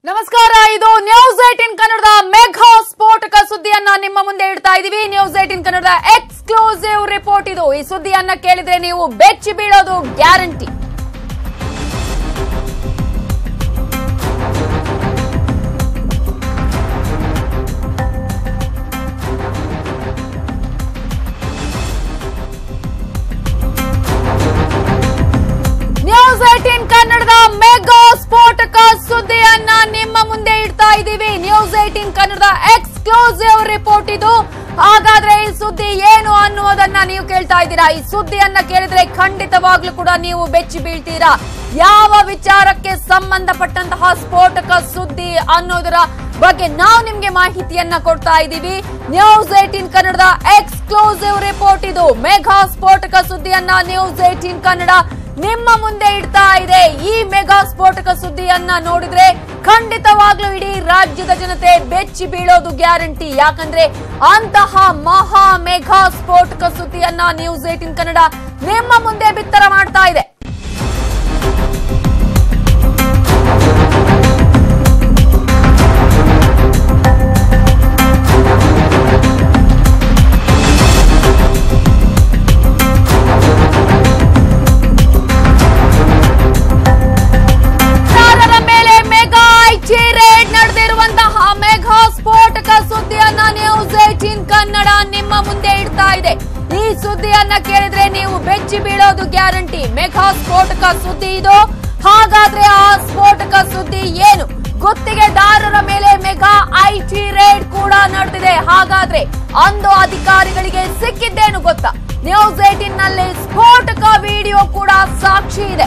ನಮಸ್ಕಾರ ಇದು news eighteen ಕನ್ನಡದ ಮೆಘಾ ಸ್ಫೋಟಕ ಸುದ್ದಿಯನ್ನ ನಿಮ್ಮ ಮುಂದೆ ಇಡ್ತಾ ಇದೀವಿ ನ್ಯೂಸ್ ಏಟಿನ್ ಕನ್ನಡದ ಎಕ್ಸ್ಕ್ಲೂಸಿವ್ ರಿಪೋರ್ಟ್ ಇದು ಈ ಸುದ್ದಿಯನ್ನ ಕೇಳಿದ್ರೆ ನೀವು ಬೆಚ್ಚಿ ಬೀಳೋದು ಗ್ಯಾರಂಟಿ ನ್ಯೂಸ್ ಏಟಿನ್ ಕನ್ನಡದ ಮೆಗಾ ಸ್ಫೋಟಕ ಸುದ್ದಿಯನ್ನ ನಿಮ್ಮ ಮುಂದೆ ಇಡ್ತಾ ಇದ್ದೀವಿ ನ್ಯೂಸ್ ಏಟಿನ್ ಕನ್ನಡದ ಎಕ್ಸ್ಕ್ಲೂಸಿವ್ ರಿಪೋರ್ಟ್ ಇದು ಹಾಗಾದ್ರೆ ಈ ಸುದ್ದಿ ಏನು ಅನ್ನುವುದನ್ನ ನೀವು ಕೇಳ್ತಾ ಇದ್ದೀರಾ ಈ ಸುದ್ದಿಯನ್ನ ಕೇಳಿದ್ರೆ ಖಂಡಿತವಾಗ್ಲೂ ಕೂಡ ನೀವು ಬೆಚ್ಚಿ ಬೀಳ್ತೀರಾ ಯಾವ ವಿಚಾರಕ್ಕೆ ಸಂಬಂಧಪಟ್ಟಂತಹ ಸ್ಫೋಟಕ ಸುದ್ದಿ ಅನ್ನೋದರ ಬಗ್ಗೆ ನಾವು ನಿಮ್ಗೆ ಮಾಹಿತಿಯನ್ನ ಕೊಡ್ತಾ ಇದ್ದೀವಿ ನ್ಯೂಸ್ ಏಟೀನ್ ಕನ್ನಡದ ಎಕ್ಸ್ಕ್ಲೂಸಿವ್ ರಿಪೋರ್ಟ್ ಇದು ಮೆಗಾ ಸ್ಫೋಟಕ ಸುದ್ದಿಯನ್ನ ನ್ಯೂಸ್ ಏಟೀನ್ ಕನ್ನಡ ನಿಮ್ಮ ಮುಂದೆ ಇಡ್ತಾ ಇದೆ ಈ ಮೆಗಾ ಸ್ಫೋಟಕ ಸುದ್ದಿಯನ್ನ ನೋಡಿದ್ರೆ ಖಂಡಿತವಾಗ್ಲೂ ಇಡೀ ರಾಜ್ಯದ ಜನತೆ ಬೆಚ್ಚಿ ಬೀಳೋದು ಗ್ಯಾರಂಟಿ ಯಾಕಂದ್ರೆ ಅಂತಹ ಮಹಾ ಮೆಗಾ ಸ್ಫೋಟಕ ಸುದ್ದಿಯನ್ನ ನ್ಯೂಸ್ ಏಟಿನ್ ಕನ್ನಡ ನಿಮ್ಮ ಮುಂದೆ ಬಿತ್ತರ ಮಾಡ್ತಾ ಇದೆ ಮತದಾರರ ಮೇಲೆ ಮೆಗಾ ಐಟಿ ರೇಡ್ ನಡೆದಿರುವಂತಹ ಮೆಗಾ ಸ್ಫೋಟಕ ಸುದ್ದಿಯನ್ನ ನ್ಯೂಸ್ ಏಟೀನ್ ಕನ್ನಡ ನಿಮ್ಮ ಮುಂದೆ ಇಡ್ತಾ ಇದೆ ಈ ಸುದ್ದಿಯನ್ನ ಕೇಳಿದ್ರೆ ನೀವು ಬೆಚ್ಚಿ ಬೀಳೋದು ಗ್ಯಾರಂಟಿ ಮೆಗಾ ಸ್ಫೋಟಕ ಸುದ್ದಿ ಇದು ಹಾಗಾದ್ರೆ ಆ ಸ್ಫೋಟಕ ಸುದ್ದಿ ಏನು ಗುತ್ತಿಗೆದಾರರ ಮೇಲೆ ಮೆಗಾ ಐಟಿ ರೇಡ್ ಕೂಡ ನಡೆದಿದೆ ಹಾಗಾದ್ರೆ ಅಂದು ಅಧಿಕಾರಿಗಳಿಗೆ ಸಿಕ್ಕಿದ್ದೇನು ಗೊತ್ತಾ ನ್ಯೂಸ್ ಏಟೀನ್ ನಲ್ಲಿ ಸ್ಫೋಟಕ ವಿಡಿಯೋ ಕೂಡ ಸಾಕ್ಷಿ ಇದೆ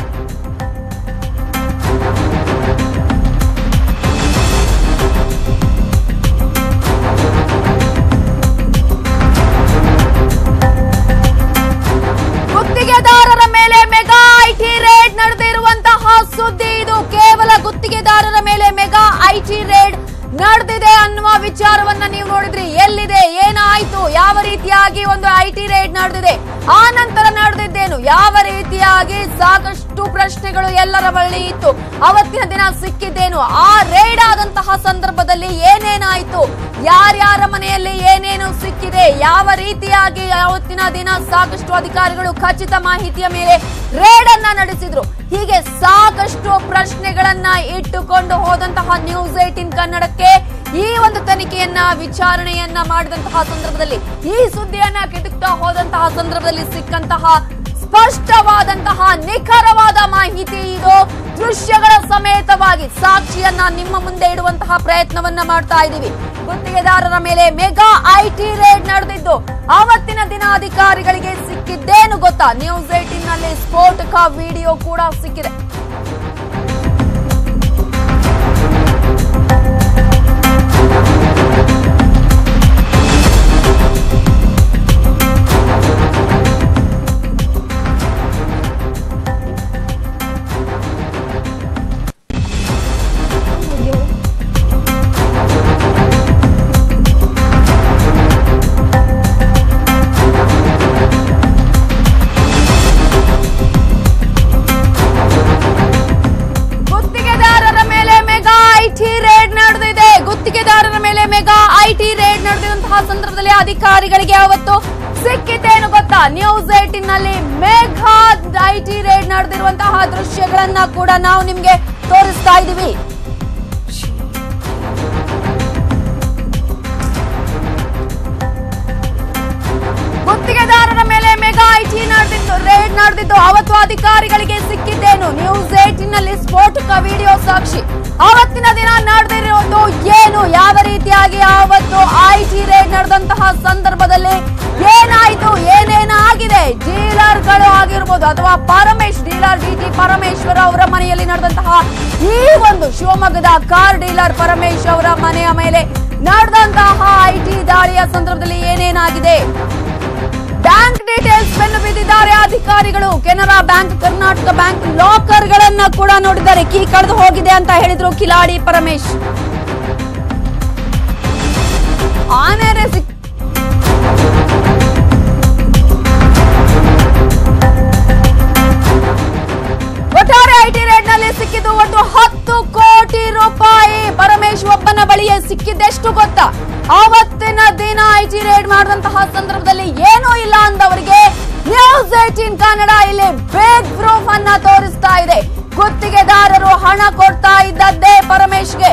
ಗುತ್ತಿಗೆದಾರರ ಮೇಲೆ ಮೆಗಾ ಐಟಿ ರೇಡ್ ನಡೆದಿರುವಂತಹ ಸುದ್ದಿ ಇದು ಕೇವಲ ಗುತ್ತಿಗೆದಾರರ ಮೇಲೆ ಮೆಗಾ ಐಟಿ ರೇಡ್ ನಡೆದಿದೆ ಅನ್ನುವ ವಿಚಾರವನ್ನ ನೀವು ನೋಡಿದ್ರಿ ಎಲ್ಲಿದೆ ಏನಾಯ್ತು ಯಾವ ರೀತಿಯಾಗಿ ಒಂದು ಐಟಿ ರೇಡ್ ನಡೆದಿದೆ ಆ ನಂತರ ನಡೆದಿದ್ದೇನು ಯಾವ ರೀತಿಯಾಗಿ ಸಾಕಷ್ಟು ಪ್ರಶ್ನೆಗಳು ಎಲ್ಲರ ಬಳಿ ಇತ್ತು ಅವತ್ತಿನ ದಿನ ಸಿಕ್ಕಿದ್ದೇನು ಆ ರೇಡ್ ಆದಂತಹ ಸಂದರ್ಭದಲ್ಲಿ ಏನೇನಾಯ್ತು ಯಾರ್ಯಾರ ಮನೆಯಲ್ಲಿ ಏನೇನು ಸಿಕ್ಕಿದೆ ಯಾವ ರೀತಿಯಾಗಿ ಅವತ್ತಿನ ದಿನ ಸಾಕಷ್ಟು ಅಧಿಕಾರಿಗಳು ಖಚಿತ ಮಾಹಿತಿಯ ಮೇಲೆ ರೇಡ್ ಅನ್ನ ನಡೆಸಿದ್ರು ಹೀಗೆ ಸಾಕಷ್ಟು ಪ್ರಶ್ನೆಗಳನ್ನ ಇಟ್ಟುಕೊಂಡು ಹೋದಂತಹ ನ್ಯೂಸ್ ಏಟಿನ್ ಕನ್ನಡಕ್ಕೆ ಈ ಒಂದು ತನಿಖೆಯನ್ನ ವಿಚಾರಣೆಯನ್ನ ಮಾಡಿದಂತಹ ಸಂದರ್ಭದಲ್ಲಿ ಈ ಸುದ್ದಿಯನ್ನ ಕೆದಕ್ತಾ ಹೋದಂತಹ ಸಂದರ್ಭದಲ್ಲಿ ಸಿಕ್ಕಂತಹ ಸ್ಪಷ್ಟವಾದಂತಹ ನಿಖರವಾದ ಮಾಹಿತಿ ಇದು ದೃಶ್ಯಗಳ ಸಮೇತವಾಗಿ ಸಾಕ್ಷಿಯನ್ನ ನಿಮ್ಮ ಮುಂದೆ ಇಡುವಂತಹ ಪ್ರಯತ್ನವನ್ನ ಮಾಡ್ತಾ ಇದ್ದೀವಿ ಗುತ್ತಿಗೆದಾರರ ಮೇಲೆ ಮೆಗಾ ಐಟಿ ರೇಡ್ ನಡೆದಿದ್ದು ಅವತ್ತಿನ ದಿನ ಅಧಿಕಾರಿಗಳಿಗೆ ಸಿಕ್ಕಿದ್ದೇನು ಗೊತ್ತಾ ನ್ಯೂಸ್ ಏಟೀನ್ ನಲ್ಲಿ ಸ್ಫೋಟಕ ವಿಡಿಯೋ ಕೂಡ ಸಿಕ್ಕಿದೆ ಗುತ್ತಿಗೆದಾರರ ಮೇಲೆ ಮೆಗಾ ಐಟಿ ರೇಡ್ ನಡೆದಿದೆ ಗುತ್ತಿಗೆದಾರರ ಮೇಲೆ ಮೆಗಾ ಐಟಿ ರೇಡ್ ನಡೆದಿರುವಂತಹ ಸಂದರ್ಭದಲ್ಲಿ ಅಧಿಕಾರಿಗಳಿಗೆ ಅವತ್ತು ಸಿಕ್ಕಿದ್ದೇನು ಗೊತ್ತಾ ನ್ಯೂಸ್ ಏಟಿನ್ ನಲ್ಲಿ ಮೆಗಾ ಐಟಿ ರೇಡ್ ನಡೆದಿರುವಂತಹ ದೃಶ್ಯಗಳನ್ನ ಕೂಡ ನಾವು ನಿಮ್ಗೆ ತೋರಿಸ್ತಾ ಇದೀವಿ ಗುತ್ತಿಗೆದಾರರ ಮೇಲೆ ಮೆಗಾ ಐಟಿ ನಡೆದಿದ್ದು ರೇಡ್ ನಡೆದಿದ್ದು ಅವತ್ತು ಅಧಿಕಾರಿಗಳಿಗೆ ಸಿಕ್ಕಿದ್ದೇನು ನ್ಯೂಸ್ ಏಟಿನ್ ನಲ್ಲಿ ಸ್ಫೋಟಕ ವಿಡಿಯೋ ಸಾಕ್ಷಿ ಅವತ್ತಿನ ದಿನ ನಡೆದಿರೋದು ಏನು ಯಾವ ರೀತಿಯಾಗಿ ಅವತ್ತು ಐಟಿ ರೇಡ್ ನಡೆದಂತಹ ಸಂದರ್ಭದಲ್ಲಿ ಏನಾಯ್ತು ಏನೇನಾಗಿದೆ ಡೀಲರ್ಗಳು ಆಗಿರ್ಬೋದು ಅಥವಾ Paramesh dealer D T Parameshwara ಅವರ ಮನೆಯಲ್ಲಿ ನಡೆದಂತಹ ಈ ಒಂದು ಶಿವಮೊಗ್ಗದ ಕಾರ್ ಡೀಲರ್ ಪರಮೇಶ್ ಅವರ ಮನೆಯ ಮೇಲೆ ನಡೆದಂತಹ ಐಟಿ ದಾಳಿಯ ಸಂದರ್ಭದಲ್ಲಿ ಏನೇನಾಗಿದೆ ಬ್ಯಾಂಕ್ ಡೀಟೇಲ್ಸ್ ಬೆನ್ನು ಬಿದ್ದಿದ್ದಾರೆ ಅಧಿಕಾರಿಗಳು Canara bank Karnataka bank locker ಗಳನ್ನ ಕೂಡ ನೋಡಿದ್ದಾರೆ ಕೀ ಕಳೆದು ಹೋಗಿದೆ ಅಂತ ಹೇಳಿದ್ರು ಕಿಲಾಡಿ ಪರಮೇಶ್ ಆನೇರೆ ಸಿಕ್ ಒಟ್ಟಾರೆ ಐಟಿ ರೇಡ್ ನಲ್ಲಿ ಸಿಕ್ಕಿದ್ದು ಒಟ್ಟು ಹತ್ತು ಕೋಟಿ ರೂಪಾಯಿ ಬಳಿಯೇ ಸಿಕ್ಕಿದ್ದೆಷ್ಟು ಗೊತ್ತಾ ಅವತ್ತಿನ ದಿನ ಐಟಿ ರೇಡ್ ಮಾಡಿದಂತಹ ಸಂದರ್ಭದಲ್ಲಿ ಏನೂ ಇಲ್ಲ ಅಂದವರಿಗೆ ನ್ಯೂಸ್ ಏಟೀನ್ ಕನ್ನಡ ಇಲ್ಲಿ ಬೇಗ್ ಪ್ರೂಫ್ ಅನ್ನ ತೋರಿಸ್ತಾ ಇದೆ ಗುತ್ತಿಗೆದಾರರು ಹಣ ಕೊಡ್ತಾ ಇದ್ದದ್ದೇ ಪರಮೇಶ್ಗೆ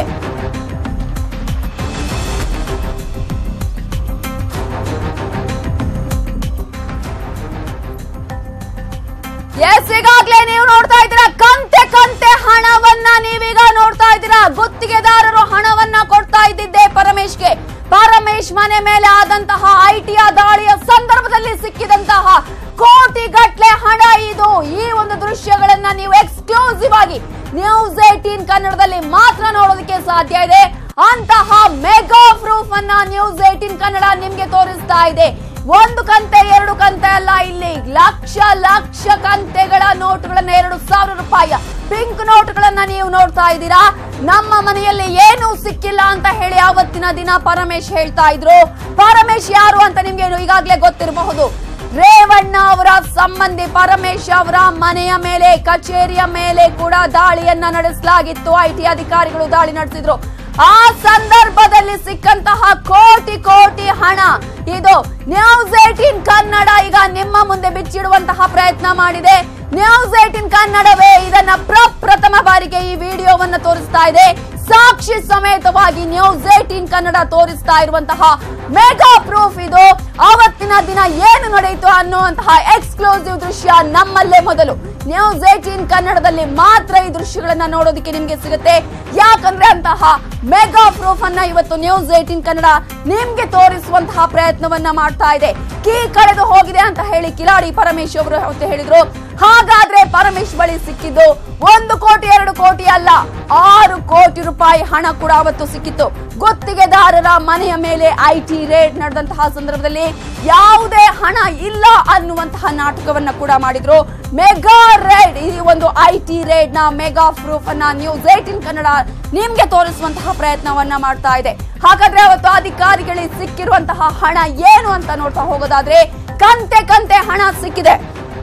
ಎಸ್ ಈಗಾಗ್ಲೇ ನೀವು ನೋಡ್ತಾ ಇದ್ದೀರಾ ಕಂತೆ ಕಂತೆ ಹಣವನ್ನ ನೀವೀಗ ನೋಡ್ತಾ ಇದ್ದೀರಾ ಗುತ್ತಿಗೆದಾರರು ಹಣವನ್ನ ಕೊಡ್ತಾ ಇದ್ದಿದ್ದೆ ಪರಮೇಶ್ಗೆ ಪರಮೇಶ್ ಮನೆ ಮೇಲೆ ಆದಂತಹ ಐಟಿಯ ದಾಳಿಯ ಸಂದರ್ಭದಲ್ಲಿ ಸಿಕ್ಕಿದಂತಹ ಕೋಟಿ ಗಟ್ಲೆ ಹಣ ಇದು ಈ ಒಂದು ದೃಶ್ಯಗಳನ್ನ ನೀವು ಎಕ್ಸ್ಕ್ಲೂಸಿವ್ ಆಗಿ ನ್ಯೂಸ್ ಏಟೀನ್ ಕನ್ನಡದಲ್ಲಿ ಮಾತ್ರ ನೋಡೋದಕ್ಕೆ ಸಾಧ್ಯ ಇದೆ ಅಂತಹ ಮೆಗಾ ಪ್ರೂಫ್ ಅನ್ನ ನ್ಯೂಸ್ ಏಟೀನ್ ಕನ್ನಡ ನಿಮ್ಗೆ ತೋರಿಸ್ತಾ ಇದೆ ಒಂದು ಕಂತೆ ಎರಡು ಕಂತೆ ಅಲ್ಲ ಇಲ್ಲಿ ಲಕ್ಷ ಲಕ್ಷ ಕಂತೆಗಳ ನೋಟುಗಳನ್ನ ಎರಡು ಸಾವಿರ ರೂಪಾಯಿಯ ಪಿಂಕ್ ನೋಟುಗಳನ್ನ ನೀವು ನೋಡ್ತಾ ಇದ್ದೀರಾ ನಮ್ಮ ಮನೆಯಲ್ಲಿ ಏನೂ ಸಿಕ್ಕಿಲ್ಲ ಅಂತ ಹೇಳಿ ಆವತ್ತಿನ ದಿನ ಪರಮೇಶ್ ಹೇಳ್ತಾ ಇದ್ರು ಪರಮೇಶ್ ಯಾರು ಅಂತ ನಿಮ್ಗೆ ಈಗಾಗಲೇ ಗೊತ್ತಿರಬಹುದು ರೇವಣ್ಣ ಅವರ ಸಂಬಂಧಿ ಪರಮೇಶ್ ಅವರ ಮನೆಯ ಮೇಲೆ ಕಚೇರಿಯ ಮೇಲೆ ಕೂಡ ದಾಳಿಯನ್ನ ನಡೆಸಲಾಗಿತ್ತು ಐಟಿ ಅಧಿಕಾರಿಗಳು ದಾಳಿ ನಡೆಸಿದ್ರು ಆ ಸಂದರ್ಭದಲ್ಲಿ ಸಿಕ್ಕಂತಹ ಕೋಟಿ ಕೋಟಿ ಹಣ ಇದು ನ್ಯೂಸ್ ಏಟೀನ್ ಕನ್ನಡ ಈಗ ನಿಮ್ಮ ಮುಂದೆ ಬಿಚ್ಚಿಡುವಂತಹ ಪ್ರಯತ್ನ ಮಾಡಿದೆ ನ್ಯೂಸ್ ಏಟೀನ್ ಕನ್ನಡವೇ ಇದನ್ನ ಪ್ರಪ್ರಥಮ ಬಾರಿಗೆ ಈ ವಿಡಿಯೋವನ್ನ ತೋರಿಸ್ತಾ ಇದೆ ಸಾಕ್ಷಿ ಸಮೇತವಾಗಿ ನ್ಯೂಸ್ ಏಟೀನ್ ಕನ್ನಡ ತೋರಿಸ್ತಾ ಇರುವಂತಹ ಮೆಗಾ ಪ್ರೂಫ್ ಇದು ಅವತ್ತಿನ ದಿನ ಏನು ನಡೆಯಿತು ಅನ್ನುವಂತಹ ಎಕ್ಸ್ಕ್ಲೂಸಿವ್ ದೃಶ್ಯ ನಮ್ಮಲ್ಲೇ ಮೊದಲು ನ್ಯೂಸ್ ಏಟೀನ್ ಕನ್ನಡದಲ್ಲಿ ಮಾತ್ರ ಈ ದೃಶ್ಯಗಳನ್ನ ನೋಡೋದಕ್ಕೆ ನಿಮ್ಗೆ ಸಿಗುತ್ತೆ ಯಾಕಂದ್ರೆ ಅಂತಹ ಮೆಗಾ ಪ್ರೂಫ್ ಅನ್ನ ಇವತ್ತು ನ್ಯೂಸ್ ಏಟೀನ್ ಕನ್ನಡ ನಿಮ್ಗೆ ತೋರಿಸುವಂತಹ ಪ್ರಯತ್ನವನ್ನ ಮಾಡ್ತಾ ಇದೆ ಕೀ ಕಳೆದು ಹೋಗಿದೆ ಅಂತ ಹೇಳಿ ಕಿಲಾಡಿ ಪರಮೇಶ್ ಅವರು ಅವತ್ತು ಹೇಳಿದ್ರು ಹಾಗಾದ್ರೆ ಪರಮೇಶ್ ಬಳಿ ಸಿಕ್ಕಿದ್ದು ಒಂದು ಕೋಟಿ ಎರಡು ಕೋಟಿ ಅಲ್ಲ ಆರು ಕೋಟಿ ರೂಪಾಯಿ ಹಣ ಕೂಡ ಅವತ್ತು ಸಿಕ್ಕಿತ್ತು ಗುತ್ತಿಗೆದಾರರ ಮನೆಯ ಮೇಲೆ ಐಟಿ ರೇಡ್ ನಡೆದಂತಹ ಸಂದರ್ಭದಲ್ಲಿ ಯಾವುದೇ ಹಣ ಇಲ್ಲ ಅನ್ನುವಂತಹ ನಾಟಕವನ್ನ ಕೂಡ ಮಾಡಿದ್ರು ಮೆಗಾ ರೇಡ್ ಈ ಒಂದು ಐಟಿ ರೇಡ್ ನ ಮೆಗಾ ಪ್ರೂಫ್ ಅನ್ನ ನ್ಯೂಸ್ ಏಟಿನ್ ಕನ್ನಡ ನಿಮ್ಗೆ ತೋರಿಸುವಂತಹ ಪ್ರಯತ್ನವನ್ನ ಮಾಡ್ತಾ ಇದೆ ಹಾಗಾದ್ರೆ ಅವತ್ತು ಅಧಿಕಾರಿಗಳಿಗೆ ಸಿಕ್ಕಿರುವಂತಹ ಹಣ ಏನು ಅಂತ ನೋಡ್ತಾ ಹೋಗೋದಾದ್ರೆ ಕಂತೆ ಕಂತೆ ಹಣ ಸಿಕ್ಕಿದೆ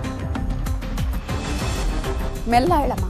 ಮೆಲ್ಲ ಹೇಳಮ್ಮ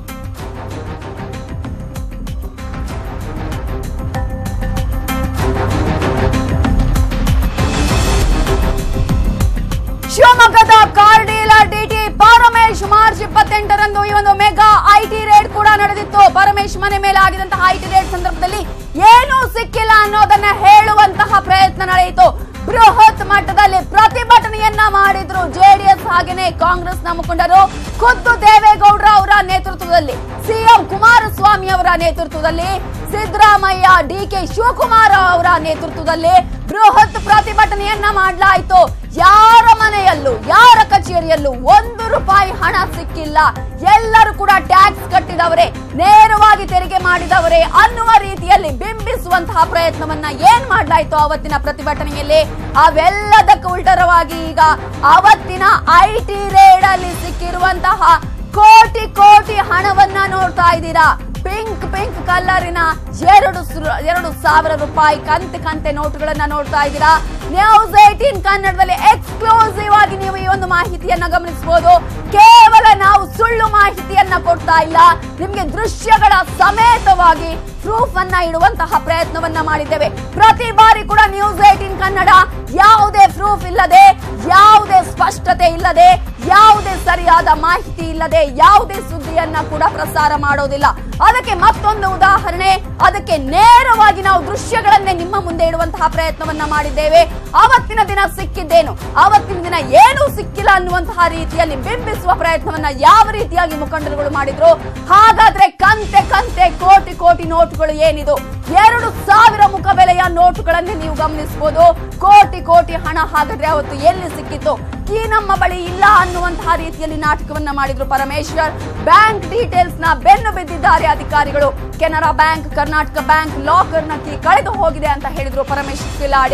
ಶಿವಮೊಗ್ಗದ car dealer DT Paramesh March ಇಪ್ಪತ್ತೆಂಟರಂದು ಈ ಒಂದು ಮೆಗಾ ಐಟಿ ರೇಡ್ ಕೂಡ ನಡೆದಿತ್ತು ಪರಮೇಶ್ ಮನೆ ಮೇಲೆ ಆಗಿದಂತಹ ಐಟಿ ರೇಡ್ ಸಂದರ್ಭದಲ್ಲಿ ಏನೂ ಸಿಕ್ಕಿಲ್ಲ ಅನ್ನೋದನ್ನ ಹೇಳುವಂತಹ ಪ್ರಯತ್ನ ನಡೆಯಿತು ಬೃಹತ್ ಮಟ್ಟದಲ್ಲಿ ಪ್ರತಿಭಟನೆಯನ್ನ ಮಾಡಿದ್ರು ಜೆಡಿಎಸ್ ಹಾಗೇನೆ ಕಾಂಗ್ರೆಸ್ನ ಮುಖಂಡರು ಖುದ್ದು ದೇವೇಗೌಡರ ಅವರ ನೇತೃತ್ವದಲ್ಲಿ ಸಿಎಂ ಕುಮಾರಸ್ವಾಮಿ ಅವರ ನೇತೃತ್ವದಲ್ಲಿ ಸಿದ್ದರಾಮಯ್ಯ ಡಿ ಕೆ ಶಿವಕುಮಾರ್ ಅವರ ನೇತೃತ್ವದಲ್ಲಿ ಬೃಹತ್ ಪ್ರತಿಭಟನೆಯನ್ನ ಮಾಡಲಾಯಿತು ಯಾರ ಮನೆಯಲ್ಲೂ ಯಾರ ಕಚೇರಿಯಲ್ಲೂ ಒಂದು ರೂಪಾಯಿ ಹಣ ಸಿಕ್ಕಿಲ್ಲ ಎಲ್ಲರೂ ಕೂಡ ಟ್ಯಾಕ್ಸ್ ಕಟ್ಟಿದವರೇ ನೇರವಾಗಿ ತೆರಿಗೆ ಮಾಡಿದವರೇ ಅನ್ನುವ ರೀತಿಯಲ್ಲಿ ಬಿಂಬಿಸುವಂತಹ ಪ್ರಯತ್ನವನ್ನ ಏನ್ ಮಾಡಲಾಯಿತು ಅವತ್ತಿನ ಪ್ರತಿಭಟನೆಯಲ್ಲಿ ಅವೆಲ್ಲದಕ್ಕೂ ಉಲ್ಟರವಾಗಿ ಈಗ ಅವತ್ತಿನ ಐಟಿ ರೇಡ್ ಅಲ್ಲಿ ಸಿಕ್ಕಿರುವಂತಹ ಕೋಟಿ ಕೋಟಿ ಹಣವನ್ನ ನೋಡ್ತಾ ಇದ್ದೀರಾ ಪಿಂಕ್ ಪಿಂಕ್ ಕಲರಿನ ಎರಡು ಸು- ಎರಡು ಸಾವಿರ ರೂಪಾಯಿ ಕಂತೆ ಕಂತೆ ನೋಟುಗಳನ್ನ ನೋಡ್ತಾ ಇದ್ದೀರಾ ನ್ಯೂಸ್ ಏಟೀನ್ ಕನ್ನಡದಲ್ಲಿ ಎಕ್ಸ್ಕ್ಲೂಸಿವ್ ಆಗಿ ನೀವು ಈ ಒಂದು ಮಾಹಿತಿಯನ್ನ ಗಮನಿಸಬಹುದು ಕೇವಲ ನಾವು ಸುಳ್ಳು ಮಾಹಿತಿಯನ್ನ ಕೊಡ್ತಾ ಇಲ್ಲ ನಿಮ್ಗೆ ದೃಶ್ಯಗಳ ಸಮೇತವಾಗಿ ಪ್ರೂಫ್ ಅನ್ನ ಇಡುವಂತಹ ಪ್ರಯತ್ನವನ್ನ ಮಾಡಿದ್ದೇವೆ ಪ್ರತಿ ಬಾರಿ ಕೂಡ ನ್ಯೂಸ್ ಏಟೀನ್ ಕನ್ನಡ ಯಾವುದೇ ಪ್ರೂಫ್ ಇಲ್ಲದೆ ಯಾವುದೇ ಸ್ಪಷ್ಟತೆ ಇಲ್ಲದೆ ಯಾವುದೇ ಸರಿಯಾದ ಮಾಹಿತಿ ಇಲ್ಲದೆ ಯಾವುದೇ ಸುದ್ದಿಯನ್ನ ಕೂಡ ಪ್ರಸಾರ ಮಾಡೋದಿಲ್ಲ ಅದಕ್ಕೆ ಮತ್ತೊಂದು ಉದಾಹರಣೆ ಅದಕ್ಕೆ ನೇರವಾಗಿ ನಾವು ದೃಶ್ಯಗಳನ್ನೇ ನಿಮ್ಮ ಮುಂದೆ ಇಡುವಂತಹ ಪ್ರಯತ್ನವನ್ನ ಮಾಡಿದ್ದೇವೆ ಅವತ್ತಿನ ದಿನ ಸಿಕ್ಕಿದ್ದೇನು ಅವತ್ತಿನ ದಿನ ಏನೂ ಸಿಕ್ಕಿಲ್ಲ ಅನ್ನುವಂತಹ ರೀತಿಯಲ್ಲಿ ಬಿಂಬಿಸುವ ಪ್ರಯತ್ನವನ್ನ ಯಾವ ರೀತಿಯಾಗಿ ಮುಖಂಡರುಗಳು ಮಾಡಿದ್ರು ಹಾಗಾದ್ರೆ ಕಂತೆ ಕಂತೆ ಕೋಟಿ ಕೋಟಿ ನೋಟುಗಳು ಏನಿದು ಎರಡು ಸಾವಿರ ಮುಖಬೆಲೆಯ ನೋಟುಗಳನ್ನೇ ನೀವು ಗಮನಿಸಬಹುದು ಕೋಟಿ ಕೋಟಿ ಹಣ ಹಾಗಾದ್ರೆ ಅವತ್ತು ಎಲ್ಲಿ ಸಿಕ್ಕಿತ್ತು ಈ ನಮ್ಮ ಬಳಿ ಇಲ್ಲ ಅನ್ನುವಂತಹ ರೀತಿಯಲ್ಲಿ ನಾಟಕವನ್ನ ಮಾಡಿದ್ರು ಪರಮೇಶ್ವರ್ ಬ್ಯಾಂಕ್ ಡೀಟೇಲ್ಸ್ ನ ಬೆನ್ನು ಬಿದ್ದಿದ್ದಾರೆ ಅಧಿಕಾರಿಗಳು Canara bank Karnataka bank locker ನ ಕೀ ಕಳೆದು ಹೋಗಿದೆ ಅಂತ ಹೇಳಿದ್ರು ಪರಮೇಶ್ವರ್ ಕಿಲಾಡಿ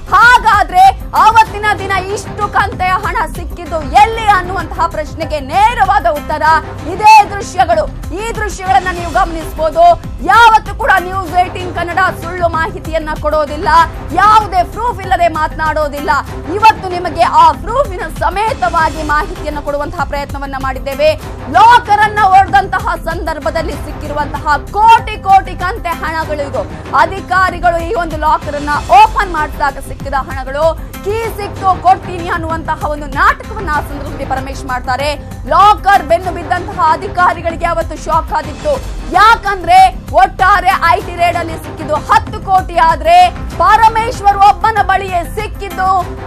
ಹಾಗಾದ್ರೆ ಅವತ್ತಿನ ದಿನ ಇಷ್ಟು ಕಂತೆಯ ಹಣ ಸಿಕ್ಕಿದ್ದು ಎಲ್ಲಿ ಅನ್ನುವಂತಹ ಪ್ರಶ್ನೆಗೆ ನೇರವಾದ ಉತ್ತರ ಇದೇ ದೃಶ್ಯಗಳು ಈ ದೃಶ್ಯಗಳನ್ನ ನೀವು ಗಮನಿಸಬಹುದು ಯಾವತ್ತು ಕೂಡ ನ್ಯೂಸ್ ಏಟೀನ್ ಕನ್ನಡ ಸುಳ್ಳು ಮಾಹಿತಿಯನ್ನ ಕೊಡೋದಿಲ್ಲ ಯಾವುದೇ ಪ್ರೂಫ್ ಇಲ್ಲದೆ ಮಾತನಾಡೋದಿಲ್ಲ ಇವತ್ತು ನಿಮಗೆ ಆ ಪ್ರೂಫಿನ ಸಮೇತವಾಗಿ ಮಾಹಿತಿಯನ್ನು ಕೊಡುವಂತಹ ಪ್ರಯತ್ನವನ್ನ ಮಾಡಿದ್ದೇವೆ ಲಾಕರ್ ಅನ್ನ ಹೊಡೆದಂತಹ ಸಂದರ್ಭದಲ್ಲಿ ಸಿಕ್ಕಿರುವಂತಹ ಕೋಟಿ ಕೋಟಿ ಕಂತೆ ಹಣಗಳು ಇದು ಅಧಿಕಾರಿಗಳು ಈ ಒಂದು ಲಾಕರ್ ಅನ್ನ ಓಪನ್ ಮಾಡಿದಾಗ ಸಿಕ್ಕಿದ ಹಣಗಳು ಕೀ ಸಿಕ್ತು ಕೊಡ್ತೀನಿ ಅನ್ನುವಂತಹ ಒಂದು ನಾಟಕವನ್ನ ಆ ಸಂದರ್ಭದಲ್ಲಿ ಪರಮೇಶ್ ಮಾಡ್ತಾರೆ ಲಾಕರ್ ಬೆನ್ನು ಬಿದ್ದಂತಹ ಅಧಿಕಾರಿಗಳಿಗೆ ಅವತ್ತು ಶಾಕ್ ಆದಿತ್ತು ಯಾಕಂದ್ರೆ ಒಟ್ಟಾರೆ ಐ ಟಿ ರೇಡ್ ಅಲ್ಲಿ ಸಿಕ್ಕಿದ್ದು ಹತ್ತು ಕೋಟಿ ಆದ್ರೆ ಪರಮೇಶ್ವರ್ ಒಬ್ಬನ ಬಳಿಯೇ ಸಿಕ್ಕಿದ್ದು